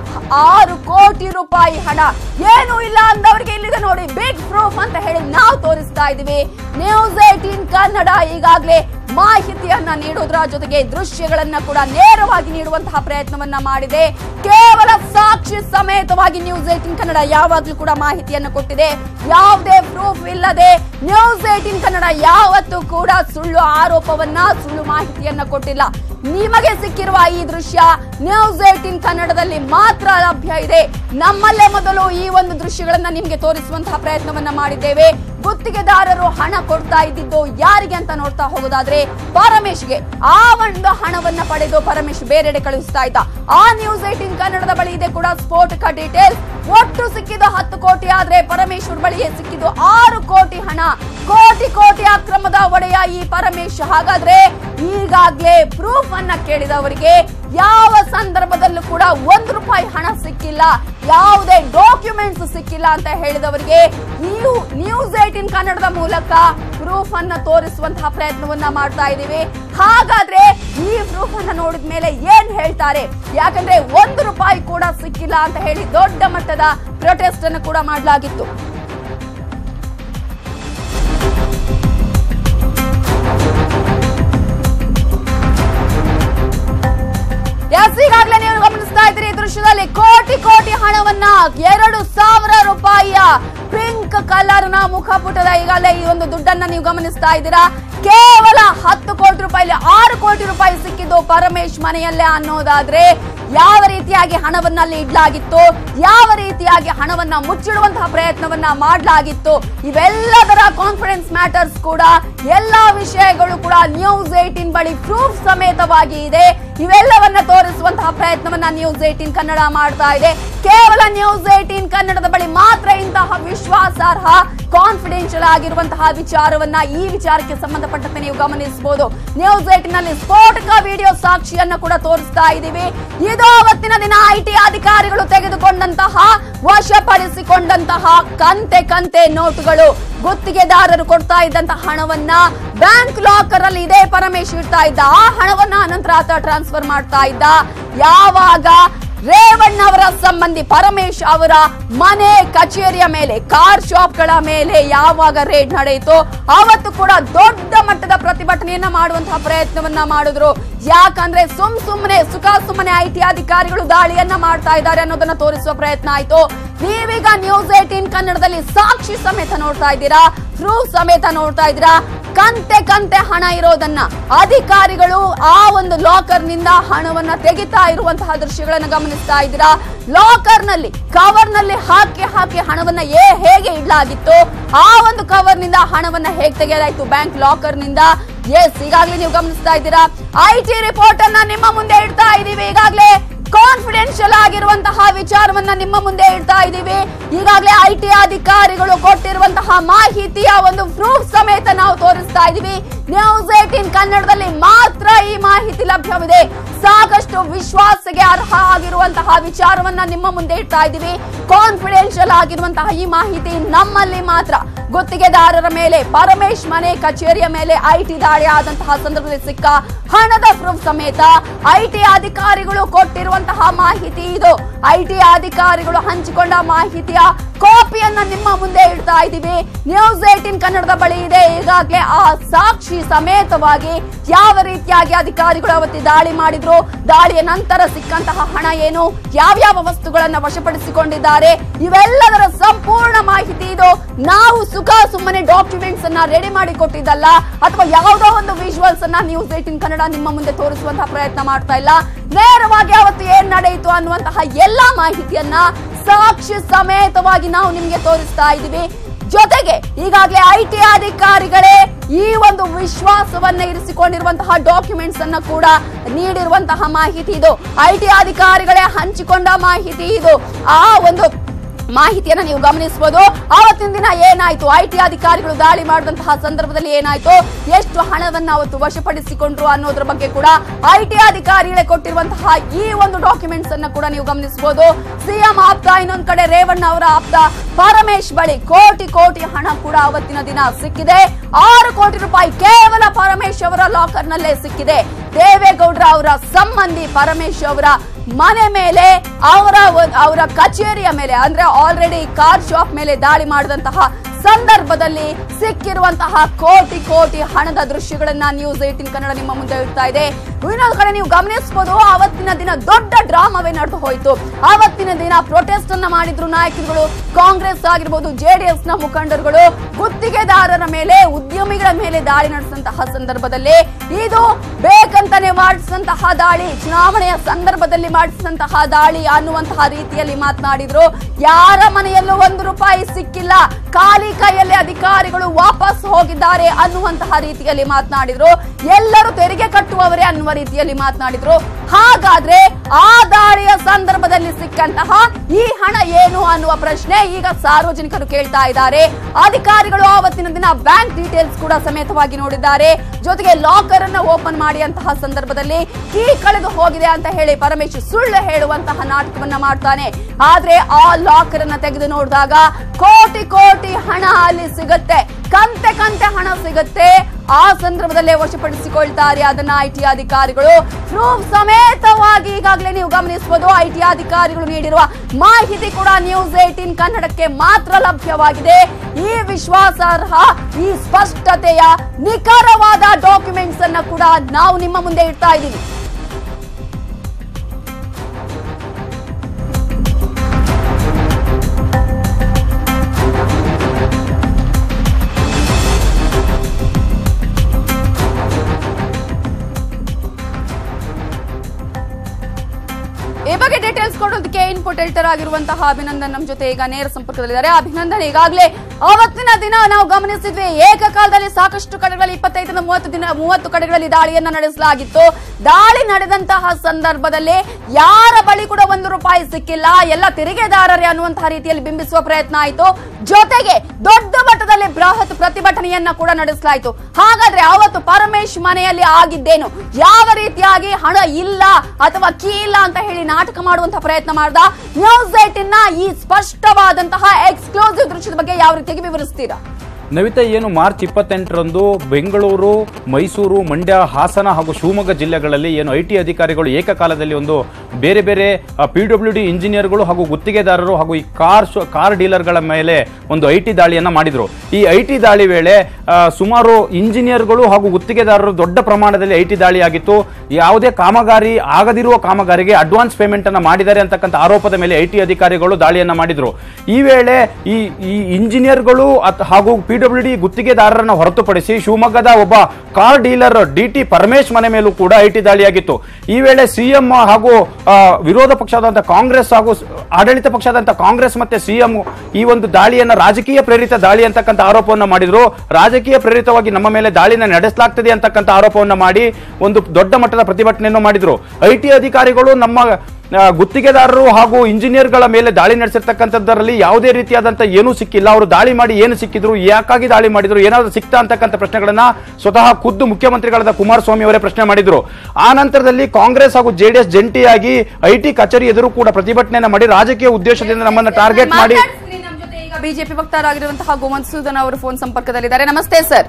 ಆರು ಕೋಟಿ ರೂಪಾಯಿ ಹಣ ಏನು ಇಲ್ಲ ಅಂದವರಿಗೆ ಇಲ್ಲಿದೆ ನೋಡಿ ಬಿಗ್ ಪ್ರೂಫ್ ಅಂತ ಹೇಳಿ ನಾವು ತೋರಿಸ್ತಾ ಇದೀವಿ ನ್ಯೂಸ್ ಏಟೀನ್ ಕನ್ನಡ ಈಗಾಗಲೇ ಮಾಹಿತಿಯನ್ನ ನೀಡೋದ್ರ ಜೊತೆಗೆ ದೃಶ್ಯಗಳನ್ನ ಕೂಡ ನೇರವಾಗಿ ನೀಡುವಂತಹ ಪ್ರಯತ್ನವನ್ನ ಮಾಡಿದೆ ಕೇವಲ ಸಾಕ್ಷಿ ಸಮೇತವಾಗಿ ನ್ಯೂಸ್ ಏಟೀನ್ ಕನ್ನಡ ಯಾವಾಗ್ಲೂ ಕೂಡ ಮಾಹಿತಿಯನ್ನು ಕೊಟ್ಟಿದೆ ಯಾವುದೇ ಪ್ರೂಫ್ ಇಲ್ಲದೆ ನ್ಯೂಸ್ ಏಟೀನ್ ಕನ್ನಡ ಯಾವತ್ತೂ ಕೂಡ ಸುಳ್ಳು ಆರೋಪವನ್ನ ಸುಳ್ಳು ಮಾಹಿತಿಯನ್ನ ಕೊಟ್ಟಿಲ್ಲ ನಿಮಗೆ ಸಿಕ್ಕಿರುವ ಈ ದೃಶ್ಯ ನ್ಯೂಸ್ ಏಟೀನ್ ಕನ್ನಡದಲ್ಲಿ ಮಾತ್ರ ಲಭ್ಯ ಇದೆ ನಮ್ಮಲ್ಲೇ ಮೊದಲು ಈ ಒಂದು ದೃಶ್ಯಗಳನ್ನ ನಿಮ್ಗೆ ತೋರಿಸುವಂತಹ ಪ್ರಯತ್ನವನ್ನ ಮಾಡಿದ್ದೇವೆ ಗುತ್ತಿಗೆದಾರರು ಹಣ ಕೊಡ್ತಾ ಇದ್ದಿದ್ದು ಯಾರಿಗೆ ಅಂತ ನೋಡ್ತಾ ಹೋಗೋದಾದ್ರೆ ಪರಮೇಶ್ಗೆ ಆ ಒಂದು ಹಣವನ್ನ ಪಡೆದು ಪರಮೇಶ್ ಬೇರೆಡೆ ಕಳುಹಿಸ್ತಾ ಇದ್ದ ಆ ನ್ಯೂಸ್ ಏಟೀನ್ ಕನ್ನಡದ ಬಳಿ ಇದೆ ಕೂಡ ಸ್ಫೋಟಕ ಡೀಟೇಲ್ಸ್ ಒಟ್ಟು ಸಿಕ್ಕಿದ್ದು ಹತ್ತು ಕೋಟಿ ಆದ್ರೆ ಪರಮೇಶ್ವರ್ ಬಳಿಯೇ ಸಿಕ್ಕಿದ್ದು ಆರು ಕೋಟಿ ಹಣ ಕೋಟಿ ಕೋಟಿ ಅಕ್ರಮದ ಒಡೆಯ ಈ ಪರಮೇಶ್ ಹಾಗಾದ್ರೆ ಈಗಾಗ್ಲೇ ಪ್ರೂಫ್ ಅನ್ನ ಕೇಳಿದವರಿಗೆ ಯಾವ ಸಂದರ್ಭದಲ್ಲೂ ಕೂಡ ಒಂದು ರೂಪಾಯಿ ಹಣ ಸಿಕ್ಕಿಲ್ಲ ಯಾವುದೇ ಡಾಕ್ಯುಮೆಂಟ್ಸ್ ಸಿಕ್ಕಿಲ್ಲ ಅಂತ ಹೇಳಿದವರಿಗೆ ನೀವು ನ್ಯೂಸ್ ಏಟೀನ್ ಕನ್ನಡದ ಮೂಲಕ ಪ್ರೂಫ್ ಅನ್ನ ತೋರಿಸುವಂತಹ ಪ್ರಯತ್ನವನ್ನ ಮಾಡ್ತಾ ಇದ್ದೀವಿ ಹಾಗಾದ್ರೆ ಈ ಪ್ರೂಫ್ ಅನ್ನ ನೋಡಿದ ಮೇಲೆ ಏನ್ ಹೇಳ್ತಾರೆ ಯಾಕಂದ್ರೆ ಒಂದು ರೂಪಾಯಿ ಕೂಡ ಸಿಕ್ಕಿಲ್ಲ ಅಂತ ಹೇಳಿ ದೊಡ್ಡ ಮಟ್ಟದ ಪ್ರೊಟೆಸ್ಟ್ ಅನ್ನು ಕೂಡ ಮಾಡಲಾಗಿತ್ತು ಎಸ್ ಈಗಾಗಲೇ ನೀವು ಗಮನಿಸ್ತಾ ಇದ್ದೀರಿ ಈ ದೃಶ್ಯದಲ್ಲಿ ಕೋಟಿ ಕೋಟಿ ಹಣವನ್ನ ಎರಡು ಸಾವಿರ ರೂಪಾಯಿಯ ಪಿಂಕ್ ಕಲರ್ ನ ಮುಖಪುಟದ ಈಗಾಗಲೇ ಈ ಒಂದು ದುಡ್ಡನ್ನ ನೀವು ಗಮನಿಸ್ತಾ ಇದ್ದೀರಾ ಕೇವಲ ಹತ್ತು ಕೋಟಿ ರೂಪಾಯಿ ಆರು ಕೋಟಿ ರೂಪಾಯಿ ಸಿಕ್ಕಿದ್ದು ಪರಮೇಶ್ ಮನೆಯಲ್ಲೇ ಅನ್ನೋದಾದ್ರೆ ಯಾವ ರೀತಿಯಾಗಿ ಹಣವನ್ನ ಅಲ್ಲಿ ಇಡ್ಲಾಗಿತ್ತು ಯಾವ ರೀತಿಯಾಗಿ ಹಣವನ್ನ ಮುಚ್ಚಿಡುವಂತಹ ಪ್ರಯತ್ನವನ್ನ ಮಾಡಲಾಗಿತ್ತು ಇವೆಲ್ಲದರ ಕಾನ್ಫಿಡೆನ್ಸ್ ಮ್ಯಾಟರ್ಸ್ ಕೂಡ ಎಲ್ಲಾ ವಿಷಯಗಳು ಕೂಡ ನ್ಯೂಸ್ ಏಟೀನ್ ಬಳಿ ಪ್ರೂಫ್ ಸಮೇತವಾಗಿ ಇದೆ ಇವೆಲ್ಲವನ್ನ ತೋರಿಸುವಂತಹ ಪ್ರಯತ್ನವನ್ನ ನ್ಯೂಸ್ ಏಟೀನ್ ಕನ್ನಡ ಮಾಡ್ತಾ ಇದೆ ಕೇವಲ ನ್ಯೂಸ್ ಏಟೀನ್ ಕನ್ನಡದ ಬಳಿ ಮಾತ್ರ ಇಂತಹ ವಿಶ್ವಾಸಾರ್ಹ ಕಾನ್ಫಿಡೆನ್ಷಿಯಲ್ ಆಗಿರುವಂತಹ ವಿಚಾರವನ್ನ ಈ ವಿಚಾರಕ್ಕೆ ಸಂಬಂಧಪಟ್ಟಂತೆ ನೀವು ಗಮನಿಸಬಹುದು ನ್ಯೂಸ್ ಏಟೀನ್ ನಲ್ಲಿ ಸ್ಫೋಟಕ ವಿಡಿಯೋ ಸಾಕ್ಷಿಯನ್ನ ಕೂಡ ತೋರಿಸ್ತಾ ಇದ್ದೀವಿ ಇದು ಅವತ್ತಿನ ದಿನ ಐಟಿ ಅಧಿಕಾರಿಗಳು ತೆಗೆದುಕೊಂಡಂತಹ ವಶಪಡಿಸಿಕೊಂಡಂತಹ ಕಂತೆ ಕಂತೆ ನೋಟುಗಳು ಗುತ್ತಿಗೆದಾರರು ಕೊಡ್ತಾ ಇದ್ದಂತಹ ಹಣವನ್ನ ಬ್ಯಾಂಕ್ ಲಾಕರ್ ಅಲ್ಲಿ ಇದೇ ಪರಮೇಶ್ ಇಡ್ತಾ ಇದ್ದ ಆ ಹಣವನ್ನ ಅನಂತರ ಆತ ಟ್ರಾನ್ಸ್ಫರ್ ಮಾಡ್ತಾ ಇದ್ದ ಯಾವಾಗ ರೇವಣ್ಣ ಅವರ ಸಂಬಂಧಿ ಪರಮೇಶ್ ಅವರ ಮನೆ ಕಚೇರಿಯ ಮೇಲೆ ಕಾರ್ ಶಾಪ್ಗಳ ಮೇಲೆ ಯಾವಾಗ ರೇಡ್ ನಡೆಯಿತು ಅವತ್ತು ಕೂಡ ದೊಡ್ಡ ಮಟ್ಟದ ಪ್ರತಿಭಟನೆಯನ್ನ ಮಾಡುವಂತಹ ಪ್ರಯತ್ನವನ್ನ ಮಾಡಿದ್ರು ಯಾಕಂದ್ರೆ ಸುಮ್ ಸುಮ್ಮನೆ ಸುಖ ಸುಮ್ಮನೆ ಐಟಿ ಅಧಿಕಾರಿಗಳು ದಾಳಿಯನ್ನ ಮಾಡ್ತಾ ಇದ್ದಾರೆ ಅನ್ನೋದನ್ನ ತೋರಿಸುವ ಪ್ರಯತ್ನ ಆಯ್ತು ನೀವೀಗ ನ್ಯೂಸ್ ಏಟೀನ್ ಕನ್ನಡದಲ್ಲಿ ಸಾಕ್ಷಿ ಸಮೇತ ನೋಡ್ತಾ ಇದ್ದೀರಾ ಪ್ರೂಫ್ ಸಮೇತ ನೋಡ್ತಾ ಇದ್ದೀರಾ ಕಂತೆ ಕಂತೆ ಹಣ ಇರೋದನ್ನ ಅಧಿಕಾರಿಗಳು ಆ ಒಂದು ಲಾಕರ್ ನಿಂದ ಹಣವನ್ನ ತೆಗಿತಾ ಇರುವಂತಹ ದೃಶ್ಯಗಳನ್ನ ಗಮನಿಸ್ತಾ ಇದ್ದೀರಾ ಲಾಕರ್ ನಲ್ಲಿ ಕವರ್ ನಲ್ಲಿ ಹಾಕಿ ಹಾಕಿ ಹಣವನ್ನ ಏ ಹೇಗೆ ಇಡ್ಲಾಗಿತ್ತು ಆ ಒಂದು ಕವರ್ ನಿಂದ ಹಣವನ್ನ ಹೇಗೆ ತೆಗೆಯಲಾಯ್ತು ಬ್ಯಾಂಕ್ ಲಾಕರ್ ನಿಂದ ಎಸ್ ಈಗಾಗಲೇ ನೀವು ಗಮನಿಸ್ತಾ ಇದ್ದೀರಾ ಐ ಟಿ ರಿಪೋರ್ಟ್ ಅನ್ನ ನಿಮ್ಮ ಮುಂದೆ ಇಡ್ತಾ ಇದೀವಿ ಈಗಾಗಲೇ ಕಾನ್ಫಿಡೆನ್ಷಿಯಲ್ ಆಗಿರುವಂತಹ ವಿಚಾರವನ್ನ ನಿಮ್ಮ ಮುಂದೆ ಇಡ್ತಾ ಇದ್ದೀವಿ ಈಗಾಗಲೇ ಐ ಟಿ ಅಧಿಕಾರಿಗಳು ಕೊಟ್ಟಿರುವಂತಹ ಮಾಹಿತಿಯ ಒಂದು ಪ್ರೂಫ್ ಸಮೇತ ನಾವು ತೋರಿಸ್ತಾ ಇದೀವಿ ನ್ಯೂಸ್ ಏಟೀನ್ ಕನ್ನಡದಲ್ಲಿ ಮಾತ್ರ ಈ ಮಾಹಿತಿ ಲಭ್ಯವಿದೆ ಸಾಕಷ್ಟು ವಿಶ್ವಾಸಕ್ಕೆ ಅರ್ಹ ಆಗಿರುವಂತಹ ವಿಚಾರವನ್ನ ನಿಮ್ಮ ಮುಂದೆ ಇಡ್ತಾ ಇದ್ದೀವಿ ಕಾನ್ಫಿಡೆನ್ಷಿಯಲ್ ಆಗಿರುವಂತಹ ಈ ಮಾಹಿತಿ ನಮ್ಮಲ್ಲಿ ಮಾತ್ರ ಗುತ್ತಿಗೆದಾರರ ಮೇಲೆ ಪರಮೇಶ್ ಮನೆ ಕಚೇರಿಯ ಮೇಲೆ ಐಟಿ ದಾಳಿ ಆದಂತಹ ಸಂದರ್ಭದಲ್ಲಿ ಸಿಕ್ಕ ಹಣದ ಪ್ರೂಫ್ ಸಮೇತ ಐಟಿ ಅಧಿಕಾರಿಗಳು ಕೊಟ್ಟಿರುವಂತಹ ಮಾಹಿತಿ ಇದು ಐಟಿ ಅಧಿಕಾರಿಗಳು ಹಂಚಿಕೊಂಡ ಮಾಹಿತಿಯ ಕಾಪಿಯನ್ನ ನಿಮ್ಮ ಮುಂದೆ ಇಡ್ತಾ ಇದ್ದೀವಿ ನ್ಯೂಸ್ ಏಟೀನ್ ಕನ್ನಡದ ಬಳಿ ಇದೆ ಈಗಾಗಲೇ ಆ ಸಾಕ್ಷಿ ಸಮೇತವಾಗಿ ಯಾವ ರೀತಿಯಾಗಿ ಅಧಿಕಾರಿಗಳು ಅವತ್ತು ದಾಳಿ ಮಾಡಿದ್ರು ಏನು ದಾಳಿಯ ನಂತರ ಸಿಕ್ಕಂತಹ ಹಣ ಏನು ಯಾವ್ಯಾವ ವಸ್ತುಗಳನ್ನ ವಶಪಡಿಸಿಕೊಂಡಿದ್ದಾರೆ ಇವೆಲ್ಲದರ ಸಂಪೂರ್ಣ ಮಾಹಿತಿ ಇದು ನಾವು ಸುಖ ಸುಮ್ಮನೆ ಡಾಕ್ಯುಮೆಂಟ್ಸ್ ಅನ್ನ ರೆಡಿ ಮಾಡಿ ಕೊಟ್ಟಿದ್ದಲ್ಲ ಅಥವಾ ಯಾವುದೋ ಒಂದು ವಿಜುವಲ್ಸ್ ಅನ್ನ ನ್ಯೂಸ್ ಏಟಿನ್ ಕನ್ನಡ ನಿಮ್ಮ ಮುಂದೆ ತೋರಿಸುವಂತಹ ಪ್ರಯತ್ನ ಮಾಡ್ತಾ ಇಲ್ಲ ನೇರವಾಗಿ ಅವತ್ತು ಏನ್ ನಡೆಯಿತು ಅನ್ನುವಂತಹ ಎಲ್ಲಾ ಮಾಹಿತಿಯನ್ನ ಸಾಕ್ಷಿ ಸಮೇತವಾಗಿ ನಾವು ನಿಮ್ಗೆ ತೋರಿಸ್ತಾ ಇದ್ದೀವಿ ಜೊತೆಗೆ ಈಗಾಗಲೇ ಐ ಟಿ ಅಧಿಕಾರಿಗಳೇ ಈ ಒಂದು ವಿಶ್ವಾಸವನ್ನ ಇರಿಸಿಕೊಂಡಿರುವಂತಹ ಡಾಕ್ಯುಮೆಂಟ್ಸ್ ಅನ್ನ ಕೂಡ ನೀಡಿರುವಂತಹ ಮಾಹಿತಿ ಇದು ಐ ಟಿ ಅಧಿಕಾರಿಗಳೇ ಹಂಚಿಕೊಂಡ ಮಾಹಿತಿ ಇದು ಆ ಒಂದು ಮಾಹಿತಿಯನ್ನ ನೀವು ಗಮನಿಸಬಹುದು ಆವತ್ತಿನ ದಿನ ಏನಾಯ್ತು ಐ ಟಿ ಅಧಿಕಾರಿಗಳು ದಾಳಿ ಮಾಡಿದಂತಹ ಸಂದರ್ಭದಲ್ಲಿ ಏನಾಯ್ತು ಎಷ್ಟು ಹಣವನ್ನ ಅವತ್ತು ವಶಪಡಿಸಿಕೊಂಡ್ರು ಅನ್ನೋದ್ರ ಬಗ್ಗೆ ಕೂಡ ಐ ಟಿ ಅಧಿಕಾರಿಗಳೇ ಕೊಟ್ಟಿರುವಂತಹ ಈ ಒಂದು ಡಾಕ್ಯುಮೆಂಟ್ಸ್ ಅನ್ನ ಕೂಡ ನೀವು ಗಮನಿಸಬಹುದು ಸಿಎಂ ಆಪ್ತ ಇನ್ನೊಂದ್ ಕಡೆ ರೇವಣ್ಣ ಅವರ ಆಪ್ತ ಪರಮೇಶ್ ಬಳಿ ಕೋಟಿ ಕೋಟಿ ಹಣ ಕೂಡ ಅವತ್ತಿನ ದಿನ ಸಿಕ್ಕಿದೆ ಆರು ಕೋಟಿ ರೂಪಾಯಿ ಕೇವಲ ಪರಮೇಶ್ ಅವರ ಲಾಕರ್ ನಲ್ಲೇ ಸಿಕ್ಕಿದೆ ದೇವೇಗೌಡರ ಅವರ ಸಂಬಂಧಿ ಪರಮೇಶ್ ಅವರ ಮನೆ ಮೇಲೆ ಅವರ ಒಂದ್- ಅವರ ಕಚೇರಿಯ ಮೇಲೆ ಅಂದ್ರೆ ಆಲ್ರೆಡಿ ಕಾರ್ ಶಾಪ್ ಮೇಲೆ ದಾಳಿ ಮಾಡಿದಂತಹ ಸಂದರ್ಭದಲ್ಲಿ ಸಿಕ್ಕಿರುವಂತಹ ಕೋಟಿ ಕೋಟಿ ಹಣದ ದೃಶ್ಯಗಳನ್ನ ನ್ಯೂಸ್ ಏಟಿನ್ ಕನ್ನಡ ನಿಮ್ಮ ಮುಂದೆ ಇಡ್ತಾ ಇದೆ ಇನ್ನೊಂದು ಕಡೆ ನೀವು ಗಮನಿಸಬಹುದು ಅವತ್ತಿನ ದಿನ ದೊಡ್ಡ ಡ್ರಾಮವೇ ನಡೆದು ಹೋಯಿತು ಅವತ್ತಿನ ದಿನ ಪ್ರೊಟೆಸ್ಟ್ ಅನ್ನ ಮಾಡಿದ್ರು ನಾಯಕರುಗಳು ಕಾಂಗ್ರೆಸ್ ಆಗಿರ್ಬೋದು ಜೆಡಿಎಸ್ ನ ಮುಖಂಡರುಗಳು ಗುತ್ತಿಗೆದಾರರ ಮೇಲೆ ಉದ್ಯಮಿಗಳ ಮೇಲೆ ದಾಳಿ ನಡೆಸಿದಂತಹ ಸಂದರ್ಭದಲ್ಲಿ ಇದು ಬೇಕಂತಾನೆ ಮಾಡಿಸಿದಂತಹ ದಾಳಿ ಚುನಾವಣೆಯ ಸಂದರ್ಭದಲ್ಲಿ ಮಾಡಿಸಿದಂತಹ ದಾಳಿ ಅನ್ನುವಂತಹ ರೀತಿಯಲ್ಲಿ ಮಾತನಾಡಿದ್ರು ಯಾರ ಮನೆಯಲ್ಲೂ ಒಂದು ರೂಪಾಯಿ ಸಿಕ್ಕಿಲ್ಲ ಖಾಲಿ ಕೈಯಲ್ಲಿ ಅಧಿಕಾರಿಗಳು ವಾಪಸ್ ಹೋಗಿದ್ದಾರೆ ಅನ್ನುವಂತಹ ರೀತಿಯಲ್ಲಿ ಮಾತನಾಡಿದ್ರು ಎಲ್ಲರೂ ತೆರಿಗೆ ಕಟ್ಟುವವರೇ ಅನ್ನುವ ರೀತಿಯಲ್ಲಿ ಮಾತನಾಡಿದ್ರು ಹಾಗಾದ್ರೆ ಆ ದಾಳಿಯ ಸಂದರ್ಭದಲ್ಲಿ ಸಿಕ್ಕಂತಹ ಈ ಹಣ ಏನು ಅನ್ನುವ ಪ್ರಶ್ನೆ ಈಗ ಸಾರ್ವಜನಿಕರು ಕೇಳ್ತಾ ಇದ್ದಾರೆ ಅಧಿಕಾರಿಗಳು ಆವತ್ತಿನ ದಿನ ಬ್ಯಾಂಕ್ ಡೀಟೇಲ್ಸ್ ಕೂಡ ಸಮೇತವಾಗಿ ನೋಡಿದ್ದಾರೆ ಜೊತೆಗೆ ಲಾಕರ್ ಅನ್ನ ಓಪನ್ ಮಾಡಿ ಅಂತಹ ಸಂದರ್ಭದಲ್ಲಿ ಕೀ ಕಳೆದು ಹೋಗಿದೆ ಅಂತ ಹೇಳಿ ಪರಮೇಶ್ ಸುಳ್ಳು ಹೇಳುವಂತಹ ನಾಟಕವನ್ನ ಮಾಡ್ತಾನೆ ಆದ್ರೆ ಆ ಲಾಕರ್ ಅನ್ನ ತೆಗೆದು ನೋಡಿದಾಗ ಕೋಟಿ ಕೋಟಿ ಹಣ ಅಲ್ಲಿ ಸಿಗುತ್ತೆ ಕಂತೆ ಕಂತೆ ಹಣ ಸಿಗುತ್ತೆ ಆ ಸಂದರ್ಭದಲ್ಲೇ ವಶಪಡಿಸಿಕೊಳ್ತಾರೆ ಅದನ್ನ ಐ ಟಿ ಅಧಿಕಾರಿಗಳು ಪ್ರೂಫ್ ಸಮೇತವಾಗಿ ಈಗಾಗಲೇ ನೀವು ಗಮನಿಸಬಹುದು ಐ ಟಿ ಅಧಿಕಾರಿಗಳು ನೀಡಿರುವ ಮಾಹಿತಿ ಕೂಡ ನ್ಯೂಸ್ ಏಟೀನ್ ಕನ್ನಡಕ್ಕೆ ಮಾತ್ರ ಲಭ್ಯವಾಗಿದೆ ಈ ವಿಶ್ವಾಸಾರ್ಹ ಈ ಸ್ಪಷ್ಟತೆಯ ನಿಖರವಾದ ಡಾಕ್ಯುಮೆಂಟ್ಸ್ ಅನ್ನ ಕೂಡ ನಾವು ನಿಮ್ಮ ಮುಂದೆ ಇಡ್ತಾ ಇದ್ದೀವಿ ಈ ಬಗ್ಗೆ ಡೀಟೇಲ್ಸ್ ಕೊಡೋದಕ್ಕೆ ಇನ್ಪುಟ್ ಎಡಿಟರ್ ಆಗಿರುವಂತಹ ಅಭಿನಂದನ್ ನಮ್ಮ ಜೊತೆ ಈಗ ನೇರ ಸಂಪರ್ಕದಲ್ಲಿದ್ದಾರೆ ಅಭಿನಂದನ್ ಈಗಾಗಲೇ ಅವತ್ತಿನ ದಿನ ನಾವು ಗಮನಿಸಿದ್ವಿ ಏಕಕಾಲದಲ್ಲಿ ಸಾಕಷ್ಟು ಕಡೆಗಳಲ್ಲಿ ಇಪ್ಪತ್ತೈದರಿಂದ ಮೂವತ್ತು ದಿನ ಮೂವತ್ತು ಕಡೆಗಳಲ್ಲಿ ದಾಳಿಯನ್ನ ನಡೆಸಲಾಗಿತ್ತು ದಾಳಿ ನಡೆದಂತಹ ಸಂದರ್ಭದಲ್ಲಿ ಯಾರ ಬಳಿ ಕೂಡ ಒಂದು ರೂಪಾಯಿ ಸಿಕ್ಕಿಲ್ಲ ಎಲ್ಲ ತೆರಿಗೆದಾರರೇ ಅನ್ನುವಂತಹ ರೀತಿಯಲ್ಲಿ ಬಿಂಬಿಸುವ ಪ್ರಯತ್ನ ಆಯಿತು ಜೊತೆಗೆ ದೊಡ್ಡ ಮಟ್ಟದಲ್ಲಿ ಬೃಹತ್ ಪ್ರತಿಭಟನೆಯನ್ನ ಕೂಡ ನಡೆಸಲಾಯಿತು ಹಾಗಾದ್ರೆ ಅವತ್ತು ಪರಮೇಶ್ ಮನೆಯಲ್ಲಿ ಆಗಿದ್ದೇನು ಯಾವ ರೀತಿಯಾಗಿ ಹಣ ಇಲ್ಲ ಅಥವಾ ಕೀ ಇಲ್ಲ ಅಂತ ಹೇಳಿ ನಾಟಕ ಮಾಡುವಂತಹ ಪ್ರಯತ್ನ ಮಾಡ್ದ ನ್ಯೂಸ್ ಏಟಿನ ಈ ಸ್ಪಷ್ಟವಾದಂತಹ ಎಕ್ಸ್ಕ್ಲೂಸಿವ್ ದೃಶ್ಯದ ಬಗ್ಗೆ ಯಾವ ರೀತಿಯಾಗಿ ವಿವರಿಸ್ತೀರಾ ನವಿತಾ ಏನು ಮಾರ್ಚ್ ಇಪ್ಪತ್ತೆಂಟರಂದು ಬೆಂಗಳೂರು ಮೈಸೂರು ಮಂಡ್ಯ ಹಾಸನ ಹಾಗೂ ಶಿವಮೊಗ್ಗ ಜಿಲ್ಲೆಗಳಲ್ಲಿ ಏನು ಐ ಟಿ ಅಧಿಕಾರಿಗಳು ಏಕಕಾಲದಲ್ಲಿ ಒಂದು ಬೇರೆ ಬೇರೆ ಪಿ ಡಬ್ಲ್ಯೂ ಡಿ ಇಂಜಿನಿಯರ್ಗಳು ಹಾಗೂ ಗುತ್ತಿಗೆದಾರರು ಹಾಗೂ ಈ ಕಾರ್ ಶೋ- ಕಾರ್ ಡೀಲರ್ಗಳ ಮೇಲೆ ಒಂದು ಐ ಟಿ ದಾಳಿಯನ್ನ ಮಾಡಿದ್ರು ಈ ಐ ಟಿ ದಾಳಿ ವೇಳೆ ಆ, ಸುಮಾರು ಇಂಜಿನಿಯರ್ಗಳು ಹಾಗೂ ಗುತ್ತಿಗೆದಾರರು ದೊಡ್ಡ ಪ್ರಮಾಣದಲ್ಲಿ ಐ ಟಿ ದಾಳಿ ಆಗಿತ್ತು ಯಾವುದೇ ಕಾಮಗಾರಿ ಆಗದಿರುವ ಕಾಮಗಾರಿಗೆ ಅಡ್ವಾನ್ಸ್ ಪೇಮೆಂಟ್ ಅನ್ನ ಮಾಡಿದ್ದಾರೆ ಅಂತಕ್ಕಂಥ ಆರೋಪದ ಮೇಲೆ ಐ ಟಿ ಅಧಿಕಾರಿಗಳು ದಾಳಿಯನ್ನ ಮಾಡಿದ್ರು ಈ ವೇಳೆ ಈ ಈ ಇಂಜಿನಿಯರ್ಗಳು ಅತ್- ಹಾಗೂ ಪಿ ಡಬ್ಲ್ಯೂ ಡಿ ಗುತ್ತಿಗೆದಾರರನ್ನ ಹೊರತುಪಡಿಸಿ ಶಿವಮೊಗ್ಗದ ಒಬ್ಬ car dealer D T Paramesh ಮನೆ ಮೇಲೂ ಕೂಡ ಐ ಟಿ ದಾಳಿಯಾಗಿತ್ತು ಈ ವೇಳೆ ಸಿಎಂ ಹಾಗೂ ಆ, ವಿರೋಧ ಪಕ್ಷವಾದಂಥ ಕಾಂಗ್ರೆಸ್ ಹಾಗೂ ಸ್- ಆಡಳಿತ ಪಕ್ಷವಾದಂಥ ಕಾಂಗ್ರೆಸ್ ಮತ್ತೆ ಸಿಎಂ ಈ ಒಂದು ದಾಳಿಯನ್ನ ರಾಜಕೀಯ ಪ್ರೇರಿತ ದಾಳಿ ಅಂತಕ್ಕಂಥ ಆರೋಪವನ್ನ ಮಾಡಿದ್ರು ರಾಜಕೀಯ ಪ್ರೇರಿತವಾಗಿ ನಮ್ಮ ಮೇಲೆ ದಾಳಿನ ನಡೆಸಲಾಗ್ತದೆ ಅಂತಕ್ಕಂಥ ಆರೋಪವನ್ನ ಮಾಡಿ ಒಂದು ದೊಡ್ಡ ಮಟ್ಟದ ಪ್ರತಿಭಟನೆಯನ್ನು ಮಾಡಿದ್ರು ಐ ಟಿ ಅಧಿಕಾರಿಗಳು ನಮ್ಮ ಆ, ಗುತ್ತಿಗೆದಾರರು ಹಾಗೂ ಇಂಜಿನಿಯರ್ಗಳ ಮೇಲೆ ದಾಳಿ ನಡೆಸಿರ್ತಕ್ಕಂಥದ್ದರಲ್ಲಿ ಯಾವುದೇ ರೀತಿಯಾದಂತ ಏನೂ ಸಿಕ್ಕಿಲ್ಲ ಅವರು ದಾಳಿ ಮಾಡಿ ಏನು ಸಿಕ್ಕಿದ್ರು ಯಾಕಾಗಿ ದಾಳಿ ಮಾಡಿದ್ರು ಏನಾದ್ರು ಸಿಕ್ತಾ ಅಂತಕ್ಕಂಥ ಪ್ರಶ್ನೆಗಳನ್ನ ಸ್ವತಃ ಖುದ್ದು ಮುಖ್ಯಮಂತ್ರಿಗಳಾದ ಕುಮಾರಸ್ವಾಮಿ ಅವರೇ ಪ್ರಶ್ನೆ ಮಾಡಿದ್ರು ಆ ನಂತರದಲ್ಲಿ ಕಾಂಗ್ರೆಸ್ ಹಾಗೂ ಜೆಡಿಎಸ್ ಜಂಟಿಯಾಗಿ ಐ ಟಿ ಕಚೇರಿ ಎದುರು ಕೂಡ ಪ್ರತಿಭಟನೆಯನ್ನ ಮಾಡಿ ರಾಜಕೀಯ ಉದ್ದೇಶದಿಂದ ನಮ್ಮನ್ನ ಟಾರ್ಗೆಟ್ ಮಾಡಿ ಮಾತಾಡ್ತೀನಿ ನಮ್ಮ ಜೊತೆ ಈಗ ಬಿಜೆಪಿ ವಕ್ತಾರರಾಗಿರುವಂತಹ ಗೋಮಂತ್ ಸೂದನ್ ಅವರು ಫೋನ್ ಸಂಪರ್ಕದಲ್ಲಿದ್ದಾರೆ ನಮಸ್ತೆ ಸರ್